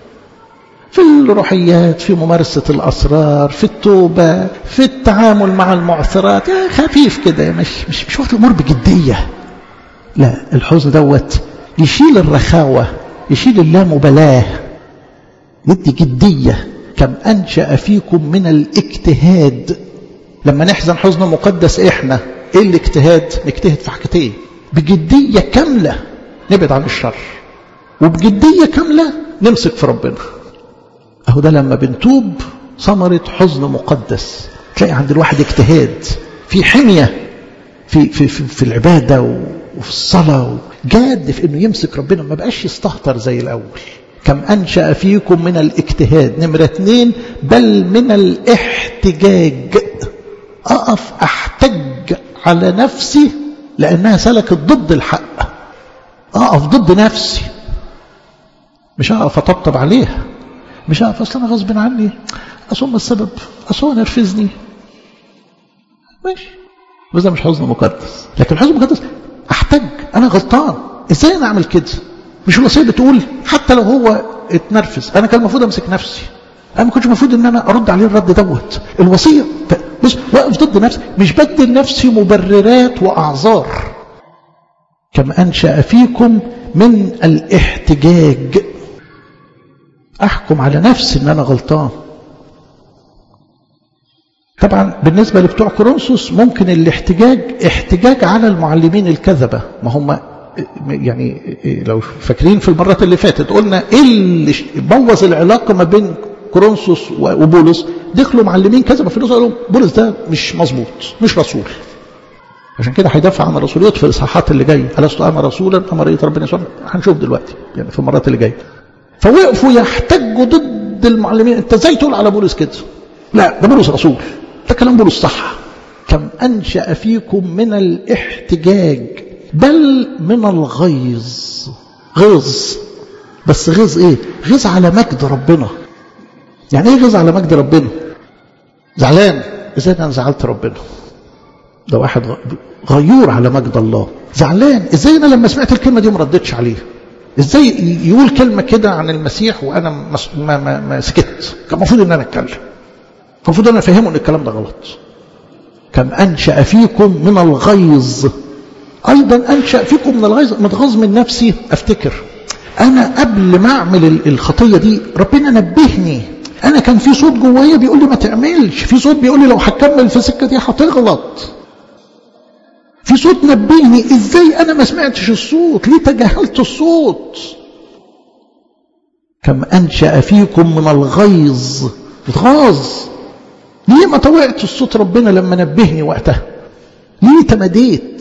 في الروحيات في ممارسة الأسرار في التوبة في التعامل مع المعثرات يعني خفيف كده مش مش مش واخد الأمور بجدية لا الحزن دوت يشيل الرخاوة يشيل اللامبالاة يدي جدية كم أنشأ فيكم من الاجتهاد لما نحزن حزن مقدس إحنا إيه الاجتهاد نجتهد في حاجتين بجدية كاملة نبعد عن الشر وبجدية كاملة نمسك في ربنا أهو ده لما بنتوب ثمرة حزن مقدس تلاقي عند الواحد اجتهاد في حمية في, في, في, في العبادة وفي الصلاة جاد في انه يمسك ربنا ما بقاش يستهتر زي الاول كم انشأ فيكم من الاجتهاد نمرة اتنين بل من الاحتجاج اقف احتج على نفسي لانها سلكت ضد الحق اقف ضد نفسي مش هقف اطبطب عليها مش هقف اصل انا غصب عني اصل السبب اصل هو نرفزني ماشي بس ده مش حزن مقدس لكن الحزن المقدس احتج انا غلطان ازاي انا اعمل كده مش الوصيه بتقول حتى لو هو اتنرفز انا كان المفروض امسك نفسي انا ما كنتش المفروض ان انا ارد عليه الرد دوت الوصيه بص واقف ضد نفسي مش بدي لنفسي مبررات واعذار كما انشا فيكم من الاحتجاج احكم على نفسي ان انا غلطان طبعا بالنسبة لبتوع كورنثوس ممكن الاحتجاج احتجاج على المعلمين الكذبة ما هم يعني لو فاكرين في المرات اللي فاتت قلنا ايه اللي بوظ العلاقة ما بين كورنثوس وبولس دخلوا معلمين كذبة في قالوا بولس ده مش مظبوط مش رسول عشان كده هيدافع عن الرسوليات في الاصحاحات اللي جايه ألست أنا رسولا أما رأيت ربنا يسوع هنشوف دلوقتي يعني في المرات اللي جايه فوقفوا يحتجوا ضد المعلمين انت ازاي تقول على بولس كده لا ده بولس رسول ده كلام بولس صح كم أنشأ فيكم من الاحتجاج بل من الغيظ غيظ بس غيظ ايه غيظ على مجد ربنا يعني ايه غيظ على مجد ربنا زعلان ازاي انا زعلت ربنا ده واحد غيور على مجد الله زعلان ازاي انا لما سمعت الكلمه دي وما ردتش عليها ازاي يقول كلمه كده عن المسيح وانا ما, ما, ما سكت كان المفروض ان انا اتكلم المفروض انا افهمه ان الكلام ده غلط كم انشا فيكم من الغيظ ايضا انشا فيكم من الغيظ متغاظ من نفسي افتكر انا قبل ما اعمل الخطيه دي ربنا نبهني انا كان في صوت جوايا بيقول لي ما تعملش في صوت بيقول لي لو هتكمل في السكه دي هتغلط في صوت نبهني ازاي انا ما سمعتش الصوت ليه تجاهلت الصوت كم انشا فيكم من الغيظ اتغاظ ليه ما طوعت الصوت ربنا لما نبهني وقتها ليه تمديت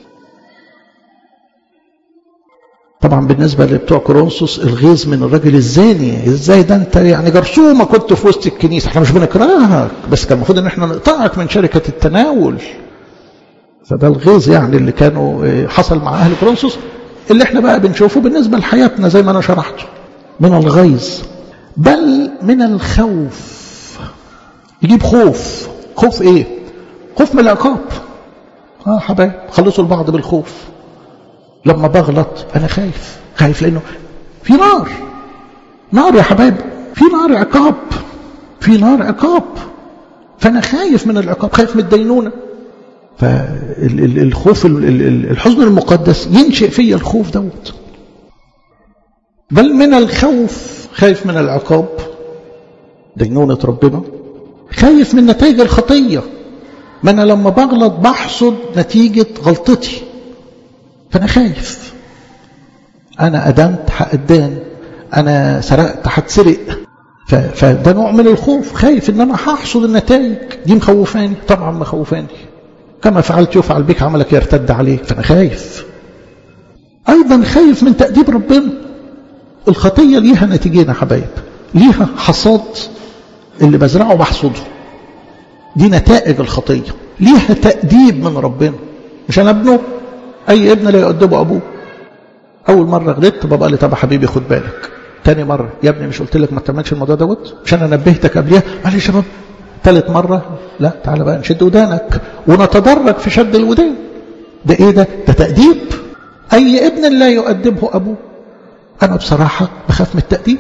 طبعا بالنسبة لبتوع كورنثوس الغيظ من الرجل الزاني ازاي ده انت يعني جرثومة كنت في وسط الكنيسة احنا مش بنكرهك بس كان المفروض ان احنا نقطعك من شركة التناول فده الغيظ يعني اللي كانوا حصل مع اهل كورنثوس اللي احنا بقى بنشوفه بالنسبة لحياتنا زي ما انا شرحته من الغيظ بل من الخوف يجيب خوف خوف ايه خوف من العقاب اه حبايب خلصوا البعض بالخوف لما بغلط انا خايف خايف لانه في نار نار يا حبايب في نار عقاب في نار عقاب فانا خايف من العقاب خايف من الدينونه فالخوف الحزن المقدس ينشئ فيا الخوف دوت بل من الخوف خايف من العقاب دينونه ربنا خايف من نتائج الخطية ما أنا لما بغلط بحصد نتيجة غلطتي فأنا خايف أنا أدمت هأدان أنا سرقت هتسرق فده نوع من الخوف خايف ان انا هحصد النتائج دي مخوفاني طبعا مخوفاني كما فعلت يفعل بك عملك يرتد عليك فانا خايف ايضا خايف من تأديب ربنا الخطية ليها نتيجين يا حبايب ليها حصاد اللي بزرعه بحصده دي نتائج الخطية ليها تأديب من ربنا مش انا ابنه اي ابن لا يؤدبه ابوه اول مرة غلطت بابا قال لي طب يا حبيبي خد بالك تاني مرة يا ابني مش قلت لك ما تعملش الموضوع دوت مش انا نبهتك قبلها معلش يا بابا ثالث مرة لا تعالى بقى نشد ودانك ونتدرج في شد الودان ده ايه ده ده تأديب اي ابن لا يؤدبه ابوه انا بصراحة بخاف من التأديب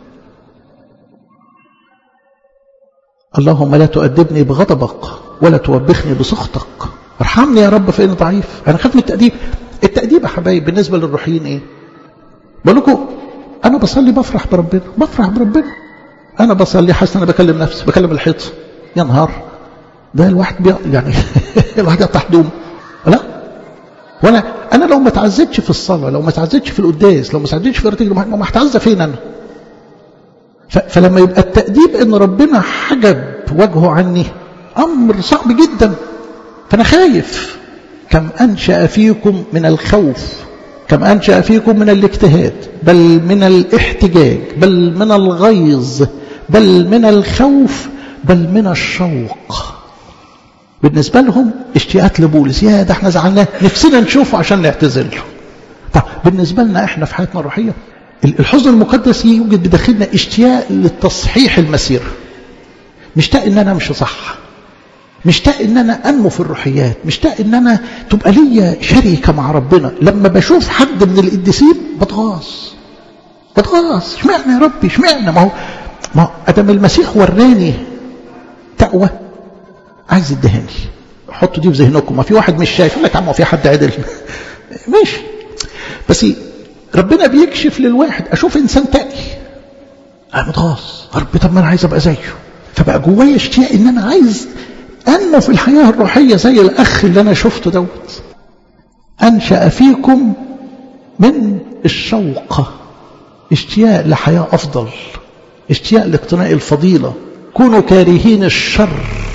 اللهم لا تؤدبني بغضبك ولا توبخني بسخطك ارحمني يا رب فإني ضعيف انا خاف من التأديب التأديب يا حبايب بالنسبة للروحيين ايه بقول لكم انا بصلي بفرح بربنا بفرح بربنا انا بصلي حاسس انا بكلم نفسي بكلم الحيط يا نهار ده الواحد بي... يعني الواحد يقطع هدوم لا وانا انا لو ما تعزتش في الصلاه لو ما تعزتش في القداس لو ما تعزتش في ارتجل ما هتعزى فين انا ف... فلما يبقى التأديب ان ربنا حجب وجهه عني امر صعب جدا فانا خايف كم انشا فيكم من الخوف كم أنشأ فيكم من الاجتهاد بل من الاحتجاج بل من الغيظ بل من الخوف بل من الشوق بالنسبة لهم اشتياقات لبولس يا ده احنا زعلناه نفسنا نشوفه عشان نعتذر له طب بالنسبة لنا احنا في حياتنا الروحية الحزن المقدس يوجد بداخلنا اشتياق لتصحيح المسير مشتاق ان انا امشي صح مشتاق ان انا انمو في الروحيات مشتاق ان انا تبقى ليا شركه مع ربنا لما بشوف حد من القديسين بتغاظ بتغاظ اشمعنى يا ربي اشمعنى ما هو ما هو ادم المسيح وراني تقوى عايز يدهني حطوا دي في ذهنكم ما في واحد مش شايف يقول لك يا عم في حد عدل ماشي بس ربنا بيكشف للواحد اشوف انسان تقي انا متغاظ رب طب ما انا عايز ابقى زيه فبقى جوايا اشتياق ان انا عايز أنمو في الحياة الروحية زي الأخ اللي أنا شفته دوت أنشأ فيكم من الشوق اشتياق لحياة أفضل اشتياق لاقتناء الفضيلة كونوا كارهين الشر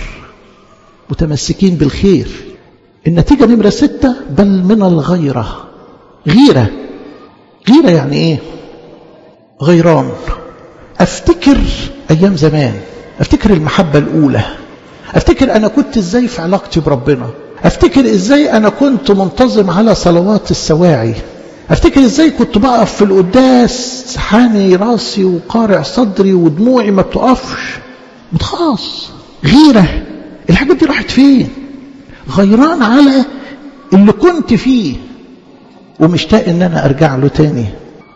متمسكين بالخير النتيجة نمرة ستة بل من الغيرة غيرة غيرة يعني ايه غيران افتكر ايام زمان افتكر المحبة الاولى افتكر انا كنت ازاي في علاقتي بربنا افتكر ازاي انا كنت منتظم على صلوات السواعي افتكر ازاي كنت بقف في القداس حاني راسي وقارع صدري ودموعي ما بتقفش متخاص غيرة الحاجات دي راحت فين غيران على اللي كنت فيه ومشتاق ان انا ارجع له تاني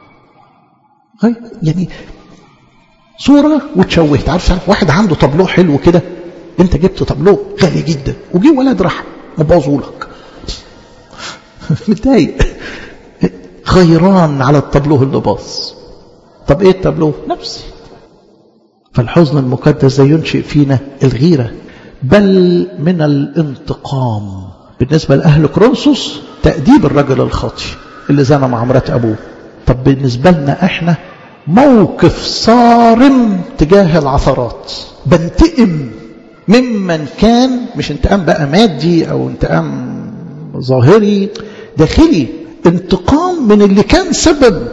يعني صورة وتشوهت عارف واحد عنده طابلوه حلو كده انت جبت طابلوه غالي جدا وجي ولد راح مبوظهولك متضايق غيران على الطابلوه اللي باظ طب ايه الطابلوه نفسي فالحزن المقدس ده ينشئ فينا الغيره بل من الانتقام بالنسبه لاهل كرونسوس تاديب الرجل الخاطي اللي زنى مع مرات ابوه طب بالنسبه لنا احنا موقف صارم تجاه العثرات بنتقم ممن كان مش انتقام بقى مادي او انتقام ظاهري داخلي انتقام من اللي كان سبب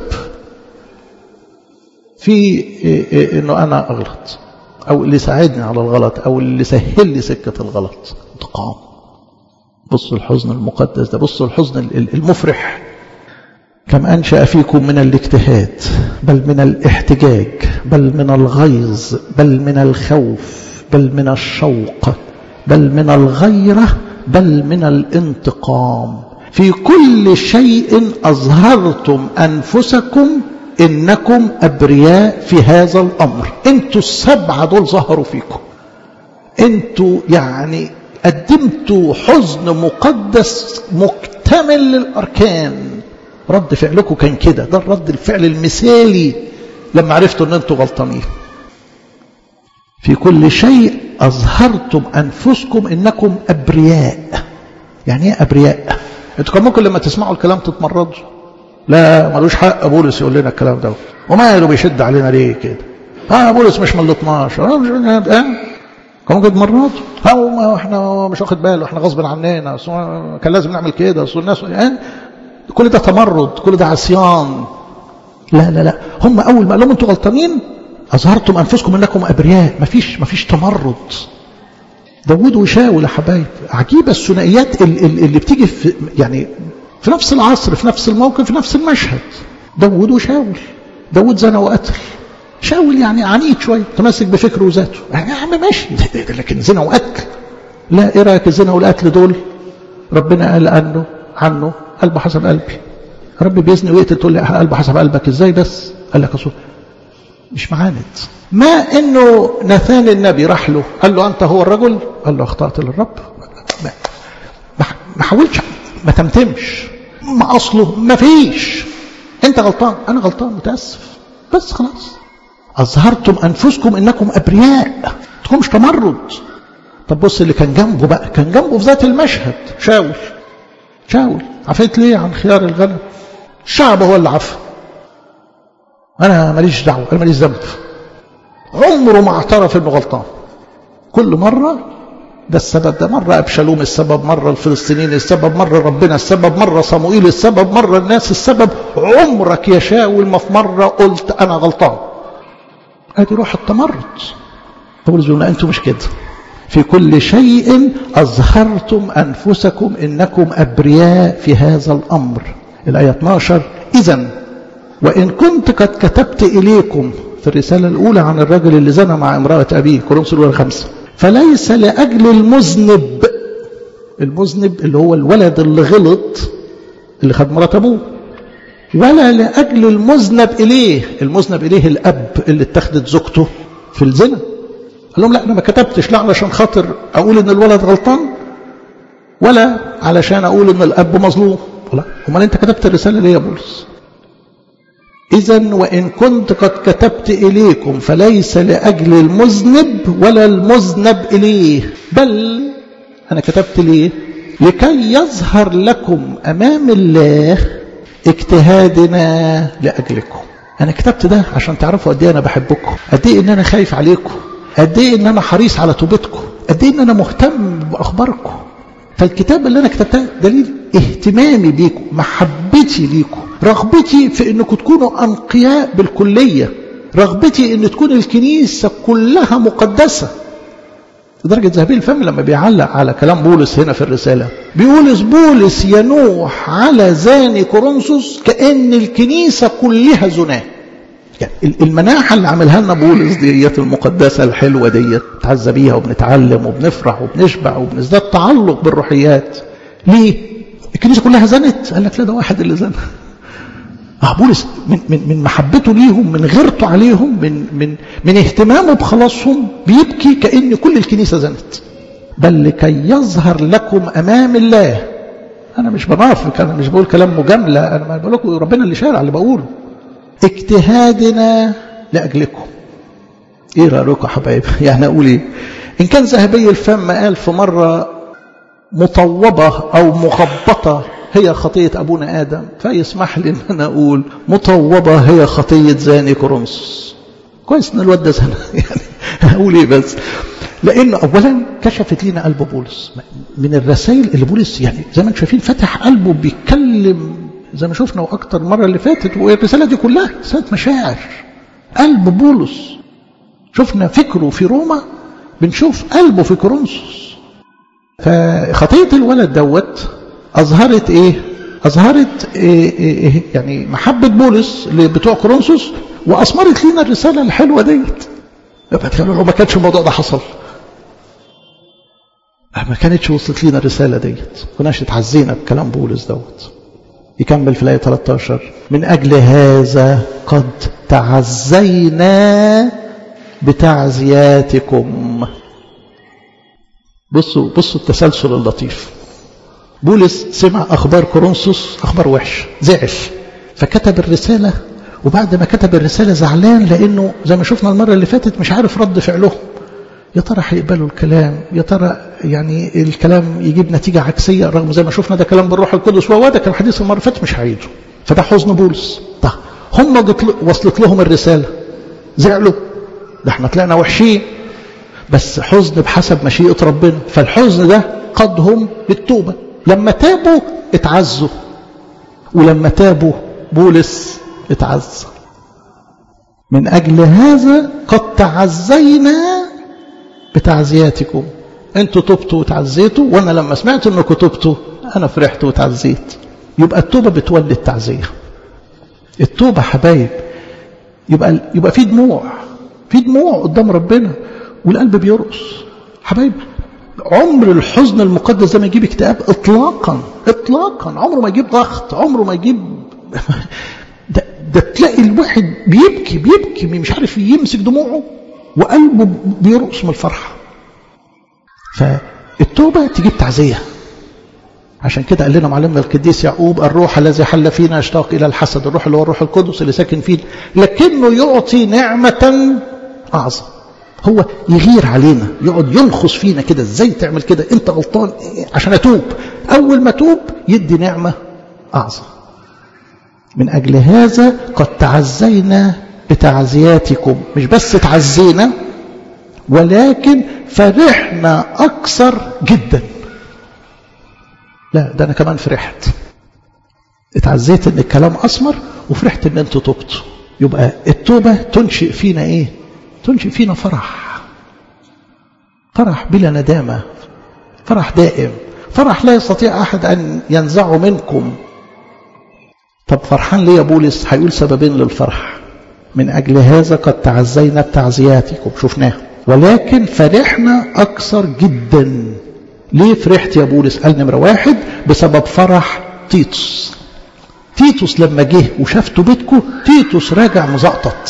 في انه انا اغلط او اللي ساعدني على الغلط او اللي سهل لي سكه الغلط انتقام بصوا الحزن المقدس ده بصوا الحزن المفرح كم أنشأ فيكم من الاجتهاد بل من الاحتجاج بل من الغيظ بل من الخوف بل من الشوق بل من الغيرة بل من الانتقام في كل شيء أظهرتم أنفسكم إنكم أبرياء في هذا الأمر أنتوا السبعة دول ظهروا فيكم أنتوا يعني قدمتوا حزن مقدس مكتمل للأركان رد فعلكم كان كده ده الرد الفعل المثالي لما عرفتوا ان انتوا غلطانين في كل شيء اظهرتم انفسكم انكم ابرياء يعني ايه ابرياء انتوا كان ممكن لما تسمعوا الكلام تتمردوا لا ملوش حق بولس يقول لنا الكلام ده وماله بيشد علينا ليه كده اه بولس مش من ال 12 اه مش اه كانوا قد مرات اه احنا مش واخد باله احنا غصب عننا كان لازم نعمل كده اصل الناس اه كل ده تمرد كل ده عصيان لا لا لا هم اول ما قال لهم انتوا غلطانين اظهرتم انفسكم انكم ابرياء مفيش مفيش تمرد داوود وشاول يا حبايب عجيبه الثنائيات اللي بتيجي في يعني في نفس العصر في نفس الموقف في نفس المشهد داوود وشاول داوود زنى وقتل شاول يعني عنيد شويه متمسك بفكره وذاته يعني يا عم ماشي لكن زنا وقتل لا ايه رايك الزنا والقتل دول ربنا قال عنه عنه قلبه حسب قلبي ربي بيزني ويقتل تقول لي قلبه حسب قلبك ازاي بس قال لك اصول مش معاند ما انه ناثان النبي راح له قال له انت هو الرجل قال له اخطات للرب ما, ما حاولش ما تمتمش ما اصله ما فيش انت غلطان انا غلطان متاسف بس خلاص اظهرتم انفسكم انكم ابرياء تكونش تمرد طب بص اللي كان جنبه بقى كان جنبه في ذات المشهد شاول شاول عفيت ليه عن خيار الغنم الشعب هو اللي عفى انا ماليش دعوه انا ماليش ذنب عمره ما اعترف انه غلطان كل مره ده السبب ده مرة أبشالوم السبب مرة الفلسطينيين السبب مرة ربنا السبب مرة صموئيل السبب مرة الناس السبب عمرك يا شاول ما في مرة قلت أنا غلطان ادي روح التمرد بولس بيقول انتم مش كده في كل شيء اظهرتم انفسكم انكم ابرياء في هذا الامر الايه 12 اذا وان كنت قد كتبت اليكم في الرساله الاولى عن الرجل اللي زنى مع امراه ابيه كورنثوس الاولى خمسه فليس لاجل المذنب المذنب اللي هو الولد اللي غلط اللي خد مرات ابوه ولا لأجل المذنب إليه المذنب إليه الأب اللي اتخذت زوجته في الزنا قال لهم لا أنا ما كتبتش لا علشان خاطر أقول إن الولد غلطان ولا علشان أقول إن الأب مظلوم لا أمال أنت كتبت الرسالة ليه يا بولس إذا وإن كنت قد كتبت إليكم فليس لأجل المذنب ولا المذنب إليه بل أنا كتبت ليه لكي يظهر لكم أمام الله اجتهادنا لأجلكم أنا كتبت ده عشان تعرفوا قد إيه أنا بحبكم قد إيه إن أنا خايف عليكم قد إيه إن أنا حريص على توبتكم قد إيه إن أنا مهتم بأخباركم فالكتاب اللي أنا كتبته دليل اهتمامي بيكم محبتي ليكم رغبتي في أنكم تكونوا أنقياء بالكلية رغبتي أن تكون الكنيسة كلها مقدسة لدرجة ذهبي الفم لما بيعلق على كلام بولس هنا في الرسالة بيقول بولس ينوح على زاني كورنثوس كأن الكنيسة كلها زناه يعني المناحة اللي عملها لنا بولس ديت المقدسة الحلوة ديت نتعزى بيها وبنتعلم وبنفرح وبنشبع وبنزداد تعلق بالروحيات ليه؟ الكنيسة كلها زنت قال لك لا ده واحد اللي زنى اه بولس من, من, من محبته ليهم من غيرته عليهم من, من, من اهتمامه بخلاصهم بيبكي كأن كل الكنيسة زنت بل لكي يظهر لكم أمام الله أنا مش بنافق أنا مش بقول كلام مجاملة أنا بقول لكم ربنا اللي شارع اللي بقوله اجتهادنا لأجلكم ايه رأيكم يا حبايبي يعني اقول ايه ان كان ذهبي الفم قال في مرة مطوبة او مخبطة هي خطية ابونا ادم فيسمح لي ان انا اقول مطوبة هي خطية زاني كورنثوس كويس ان الواد ده زنا يعني اقول ايه بس لانه اولا كشفت لنا قلب بولس من الرسائل اللي بولس يعني زي ما انتم شايفين فتح قلبه بيتكلم زي ما شفنا واكتر المره اللي فاتت والرساله دي كلها رساله مشاعر قلب بولس شفنا فكره في روما بنشوف قلبه في كورنثوس فخطيه الولد دوت اظهرت ايه اظهرت إيه إيه يعني محبه بولس بتوع كورنثوس واثمرت لنا الرساله الحلوه ديت لو ما كانش الموضوع ده حصل ما كانتش وصلت لنا الرساله ديت كناش اتعزينا بكلام بولس دوت يكمل في الآية 13 من أجل هذا قد تعزينا بتعزياتكم بصوا بصوا التسلسل اللطيف بولس سمع أخبار كورنثوس أخبار وحش زعل فكتب الرسالة وبعد ما كتب الرسالة زعلان لأنه زي ما شفنا المرة اللي فاتت مش عارف رد فعلهم يا ترى هيقبلوا الكلام يا ترى يعني الكلام يجيب نتيجة عكسية رغم زي ما شفنا ده كلام بالروح القدس وهو ده كان حديث المرة فاتت مش هعيده فده حزن بولس طب هم وصلت لهم الرسالة زعلوا ده احنا طلعنا وحشين بس حزن بحسب مشيئة ربنا فالحزن ده قادهم للتوبة لما تابوا اتعزوا ولما تابوا بولس اتعز من أجل هذا قد تعزينا بتعزياتكم انتوا تبتوا وتعزيتوا وانا لما سمعت انكم تبتوا انا فرحت وتعزيت يبقى التوبة بتولد التعزية التوبة حبايب يبقى يبقى في دموع في دموع قدام ربنا والقلب بيرقص حبايب عمر الحزن المقدس ده ما يجيب اكتئاب اطلاقا اطلاقا عمره ما يجيب ضغط عمره ما يجيب ده, ده تلاقي الواحد بيبكي بيبكي مش عارف يمسك دموعه وقلبه بيرقص من الفرحه فالتوبه تجيب تعزيه عشان كده قال لنا معلمنا القديس يعقوب الروح الذي حل فينا يشتاق الى الحسد الروح اللي هو الروح القدس اللي ساكن فينا لكنه يعطي نعمه اعظم هو يغير علينا يقعد ينخص فينا كده ازاي تعمل كده انت غلطان عشان اتوب اول ما توب يدي نعمه اعظم من اجل هذا قد تعزينا بتعزياتكم مش بس تعزينا ولكن فرحنا اكثر جدا لا ده انا كمان فرحت اتعزيت ان الكلام اسمر وفرحت ان انتوا تبتوا يبقى التوبه تنشئ فينا ايه تنشئ فينا فرح فرح بلا ندامة فرح دائم فرح لا يستطيع أحد أن ينزعه منكم طب فرحان ليه يا بولس هيقول سببين للفرح من أجل هذا قد تعزينا بتعزياتكم شفناه ولكن فرحنا أكثر جدا ليه فرحت يا بولس قال نمرة واحد بسبب فرح تيتوس تيتوس لما جه وشاف توبتكم تيتوس راجع مزقطط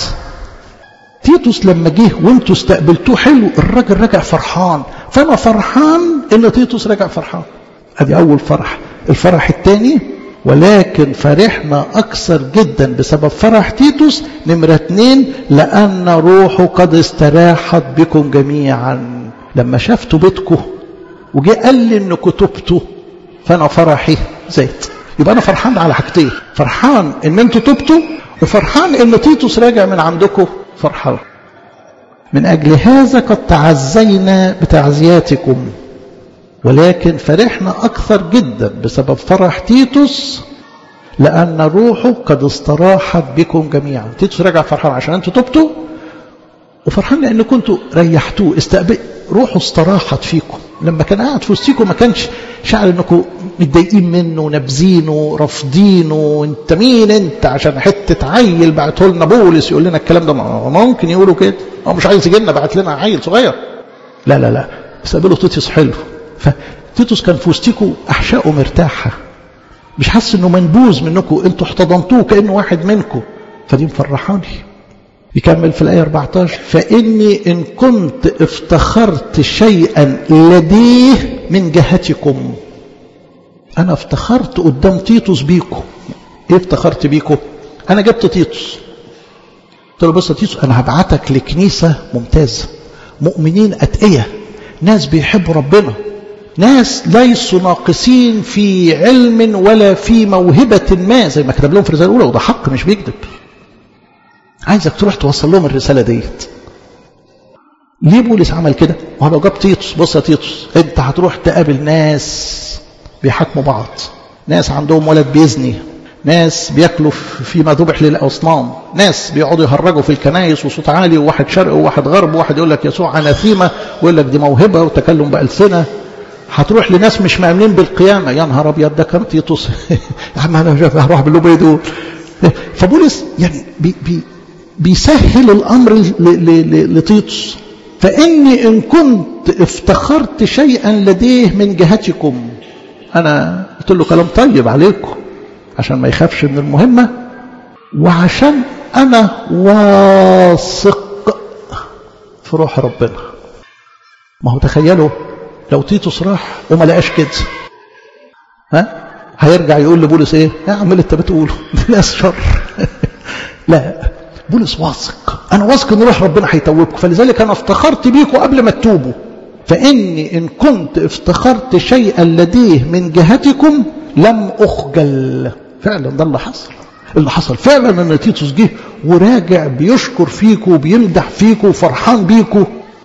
تيتوس لما جه وانتوا استقبلتوه حلو الراجل رجع فرحان فانا فرحان ان تيتوس رجع فرحان ادي اول فرح الفرح الثاني ولكن فرحنا اكثر جدا بسبب فرح تيتوس نمرة اتنين لان روحه قد استراحت بكم جميعا لما شاف توبتكم وجه قال لي انكم تبتوا فانا فرحي زاد يبقى انا فرحان على حاجتين فرحان ان انتوا تبتوا وفرحان ان تيتوس راجع من عندكم فرحان من أجل هذا قد تعزينا بتعزياتكم ولكن فرحنا أكثر جدا بسبب فرح تيتوس لأن روحه قد استراحت بكم جميعا تيتوس رجع فرحان عشان أنتوا تبتوا وفرحان لأن كنتوا ريحتوه استقبل روحه استراحت فيكم لما كان قاعد في وسطيكم ما كانش شعر انكم متضايقين منه نابذينه رافضينه انت مين انت عشان حته عيل بعته لنا بولس يقول لنا الكلام ده ما ممكن يقولوا كده هو مش عايز يجي لنا بعت لنا عيل صغير لا لا لا استقبلوا تيتوس حلو فتيتوس كان في وسطيكم احشائه مرتاحه مش حاسس انه منبوذ منكم انتوا احتضنتوه كانه واحد منكم فدي مفرحاني يكمل في الآية 14 فإني إن كنت افتخرت شيئا لديه من جهتكم أنا افتخرت قدام تيتوس بيكم إيه افتخرت بيكم أنا جبت تيتوس قلت له بص يا تيتوس أنا هبعتك لكنيسة ممتازة مؤمنين أتقية ناس بيحبوا ربنا ناس ليسوا ناقصين في علم ولا في موهبة ما زي ما كتب لهم في الرسالة الأولى وده حق مش بيكذب عايزك تروح توصل لهم الرسالة ديت ليه بولس عمل كده ما هو لو جاب تيتوس بص يا تيتوس انت هتروح تقابل ناس بيحاكموا بعض ناس عندهم ولد بيزني ناس بياكلوا فيما ذبح للاصنام ناس بيقعدوا يهرجوا في الكنايس وصوت عالي وواحد شرق وواحد غرب وواحد يقول لك يسوع اناثيما ويقول لك دي موهبه وتكلم بالسنه هتروح لناس مش مؤمنين بالقيامه يا نهار ابيض ده كان تيتوس يا عم انا هروح باللوبيه دول فبولس يعني بي بي بيسهل الأمر لتيتوس فإني إن كنت افتخرت شيئا لديه من جهتكم أنا قلت له كلام طيب عليكم عشان ما يخافش من المهمة وعشان أنا واثق في روح ربنا ما هو تخيلوا لو تيتوس راح وما لقاش كده ها هيرجع يقول لبولس ايه يا عم اللي انت بتقوله ناس شر لا بولس واثق انا واثق ان روح ربنا هيتوبكم فلذلك انا افتخرت بيكم قبل ما تتوبوا فاني ان كنت افتخرت شيئا لديه من جهتكم لم اخجل فعلا ده اللي حصل اللي حصل فعلا ان تيتوس جه وراجع بيشكر فيكم وبيمدح فيكم وفرحان بيكم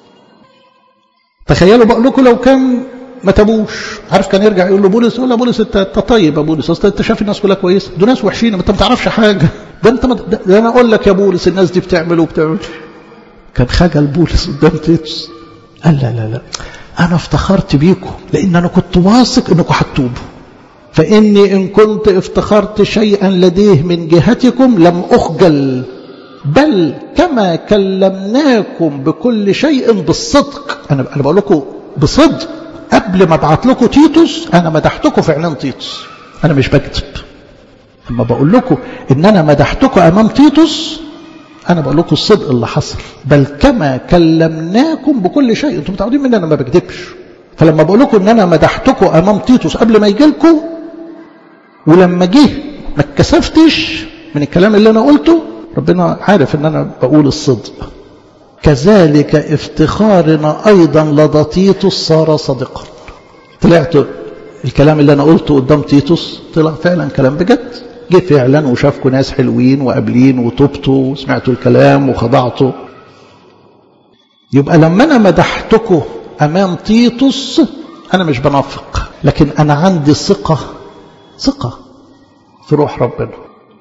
تخيلوا بقول لكم لو كان ما تابوش عارف كان يرجع يقول له بولس يقول له بولس انت طيب يا بولس اصل انت شايف الناس كلها كويسه دول ناس وحشين انت ما تعرفش حاجه ده انت مت... ده انا اقول لك يا بولس الناس دي بتعمل وبتعمل كان خجل بولس قدام تيتوس قال لا لا لا انا افتخرت بيكم لان انا كنت واثق انكم هتتوبوا فاني ان كنت افتخرت شيئا لديه من جهتكم لم اخجل بل كما كلمناكم بكل شيء بالصدق انا انا بقول لكم بصدق قبل ما ابعت لكم تيتوس انا مدحتكم في اعلان تيتوس انا مش بكذب لما بقول لكم ان انا مدحتكم امام تيتوس انا بقول لكم الصدق اللي حصل بل كما كلمناكم بكل شيء انتم متعودين مني انا ما بكذبش فلما بقول لكم ان انا مدحتكم امام تيتوس قبل ما يجي لكم ولما جه ما اتكسفتش من الكلام اللي انا قلته ربنا عارف ان انا بقول الصدق كذلك افتخارنا ايضا لدى تيتوس صار صادقا طلعت الكلام اللي انا قلته قدام تيتوس طلع فعلا كلام بجد جه فعلا وشافكم ناس حلوين وقابلين وطبتوا وسمعتوا الكلام وخضعتوا يبقى لما انا مدحتكم امام تيتوس انا مش بنافق لكن انا عندي ثقه ثقه في روح ربنا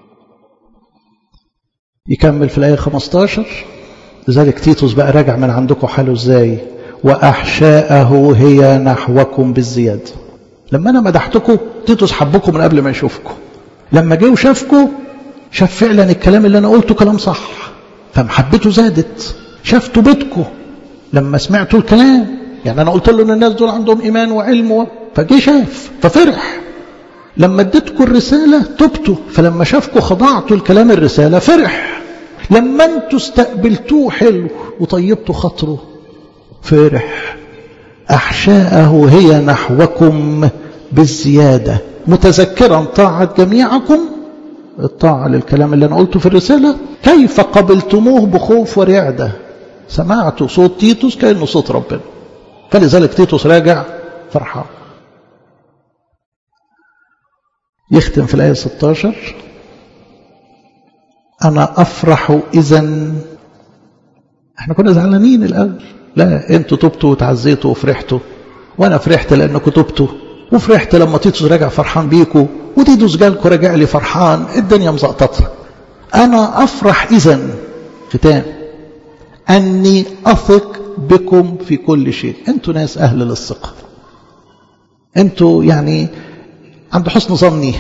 يكمل في الايه 15 لذلك تيتوس بقى راجع من عندكم حاله ازاي واحشاءه هي نحوكم بالزياده لما انا مدحتكم تيتوس حبكم من قبل ما يشوفكم لما جه وشافكم شاف فعلا الكلام اللي انا قلته كلام صح فمحبته زادت شاف توبتكم لما سمعتوا الكلام يعني انا قلت له ان الناس دول عندهم ايمان وعلم و... فجه شاف ففرح لما اديتكم الرساله تبتوا فلما شافكم خضعتوا لكلام الرساله فرح لما انتوا استقبلتوه حلو وطيبتوا خاطره فرح احشاءه هي نحوكم بالزياده متذكرا طاعه جميعكم الطاعه للكلام اللي انا قلته في الرساله كيف قبلتموه بخوف ورعده سمعتوا صوت تيتوس كانه صوت ربنا فلذلك تيتوس راجع فرحان يختم في الآية 16 أنا أفرح إذا احنا كنا زعلانين الأول لا انتوا تبتوا وتعزيتوا وفرحتوا وأنا فرحت لأنكم تبتوا وفرحت لما تيتوس راجع فرحان بيكوا وتيتوس جالكوا راجع لي فرحان الدنيا مزقططة أنا أفرح إذا ختام أني أثق بكم في كل شيء أنتوا ناس أهل للثقة أنتوا يعني عند حسن ظني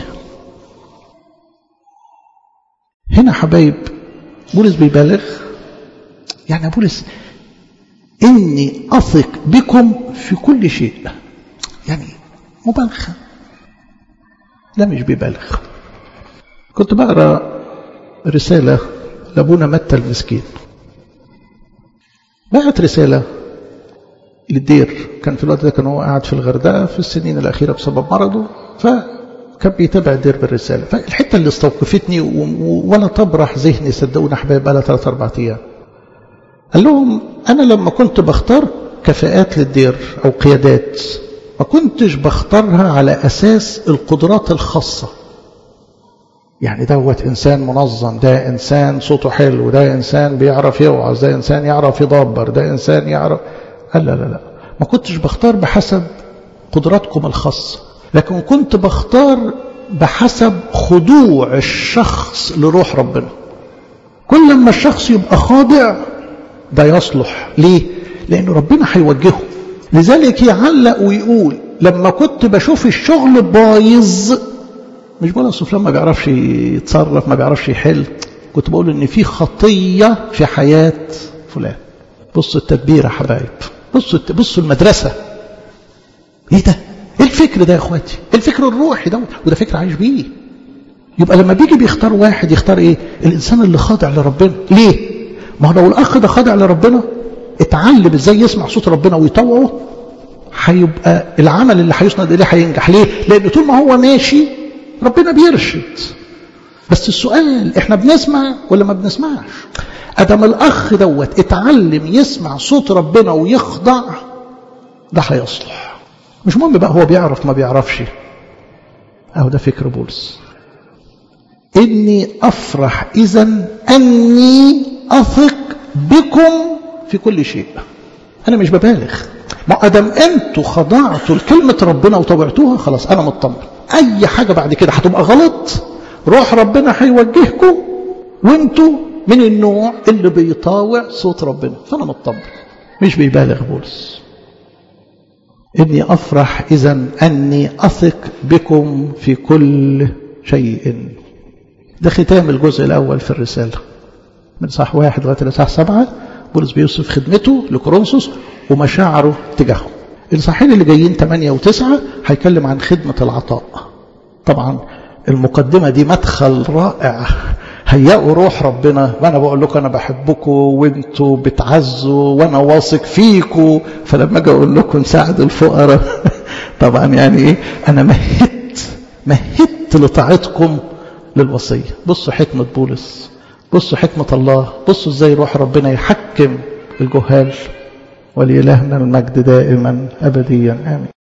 هنا حبايب بولس بيبالغ يعني يا بولس إني أثق بكم في كل شيء يعني مبالغة لا مش بيبالغ كنت بقرأ رسالة لأبونا متى المسكين بعت رسالة للدير كان في الوقت ده كان هو قاعد في الغردقة في السنين الأخيرة بسبب مرضه فكان بيتابع الدير بالرسالة فالحتة اللي استوقفتني ولا تبرح ذهني صدقوني أحباب بقى ثلاث أربع أيام قال لهم أنا لما كنت بختار كفاءات للدير أو قيادات ما كنتش بختارها على أساس القدرات الخاصة يعني دوت إنسان منظم ده إنسان صوته حلو ده إنسان بيعرف يوعظ ده إنسان يعرف يدبر ده إنسان يعرف قال لا لا لا ما كنتش بختار بحسب قدراتكم الخاصة لكن كنت بختار بحسب خضوع الشخص لروح ربنا كل ما الشخص يبقى خاضع ده يصلح ليه لأن ربنا هيوجهه لذلك يعلق ويقول لما كنت بشوف الشغل بايظ مش بقول اصل فلان ما بيعرفش يتصرف ما بيعرفش يحل كنت بقول ان في خطيه في حياه فلان بصوا التدبير يا حبايب بصوا بصوا المدرسه ايه ده ايه الفكر ده يا اخواتي ايه الفكر الروحي ده وده فكر عايش بيه يبقى لما بيجي بيختار واحد يختار ايه الانسان اللي خاضع لربنا ليه ما هو لو الاخ ده خاضع لربنا اتعلم ازاي يسمع صوت ربنا ويطوعه هيبقى العمل اللي هيسند اليه هينجح ليه لان طول ما هو ماشي ربنا بيرشد بس السؤال احنا بنسمع ولا ما بنسمعش ادم الاخ دوت اتعلم يسمع صوت ربنا ويخضع ده هيصلح مش مهم بقى هو بيعرف ما بيعرفش اهو ده فكر بولس إني أفرح إذا أني أثق بكم في كل شيء أنا مش ببالغ ما أدم أنتوا خضعتوا لكلمة ربنا وطبعتوها خلاص أنا مطمن أي حاجة بعد كده هتبقى غلط روح ربنا هيوجهكم وانتوا من النوع اللي بيطاوع صوت ربنا فأنا مطمن مش بيبالغ بولس إني أفرح إذا أني أثق بكم في كل شيء ده ختام الجزء الأول في الرسالة من صح واحد لغاية الإصحاح سبعة بولس بيوصف خدمته لكورنثوس ومشاعره تجاههم الإصحاحين اللي جايين 8 و9 هيتكلم عن خدمة العطاء طبعا المقدمة دي مدخل رائع هيئوا روح ربنا وانا بقول لكم انا بحبكم وانتوا بتعزوا وانا واثق فيكم فلما اجي اقول لكم ساعدوا الفقراء طبعا يعني ايه انا مهدت مهدت لطاعتكم للوصيه بصوا حكمه بولس بصوا حكمه الله بصوا ازاي روح ربنا يحكم الجهال ولإلهنا المجد دائما ابديا امين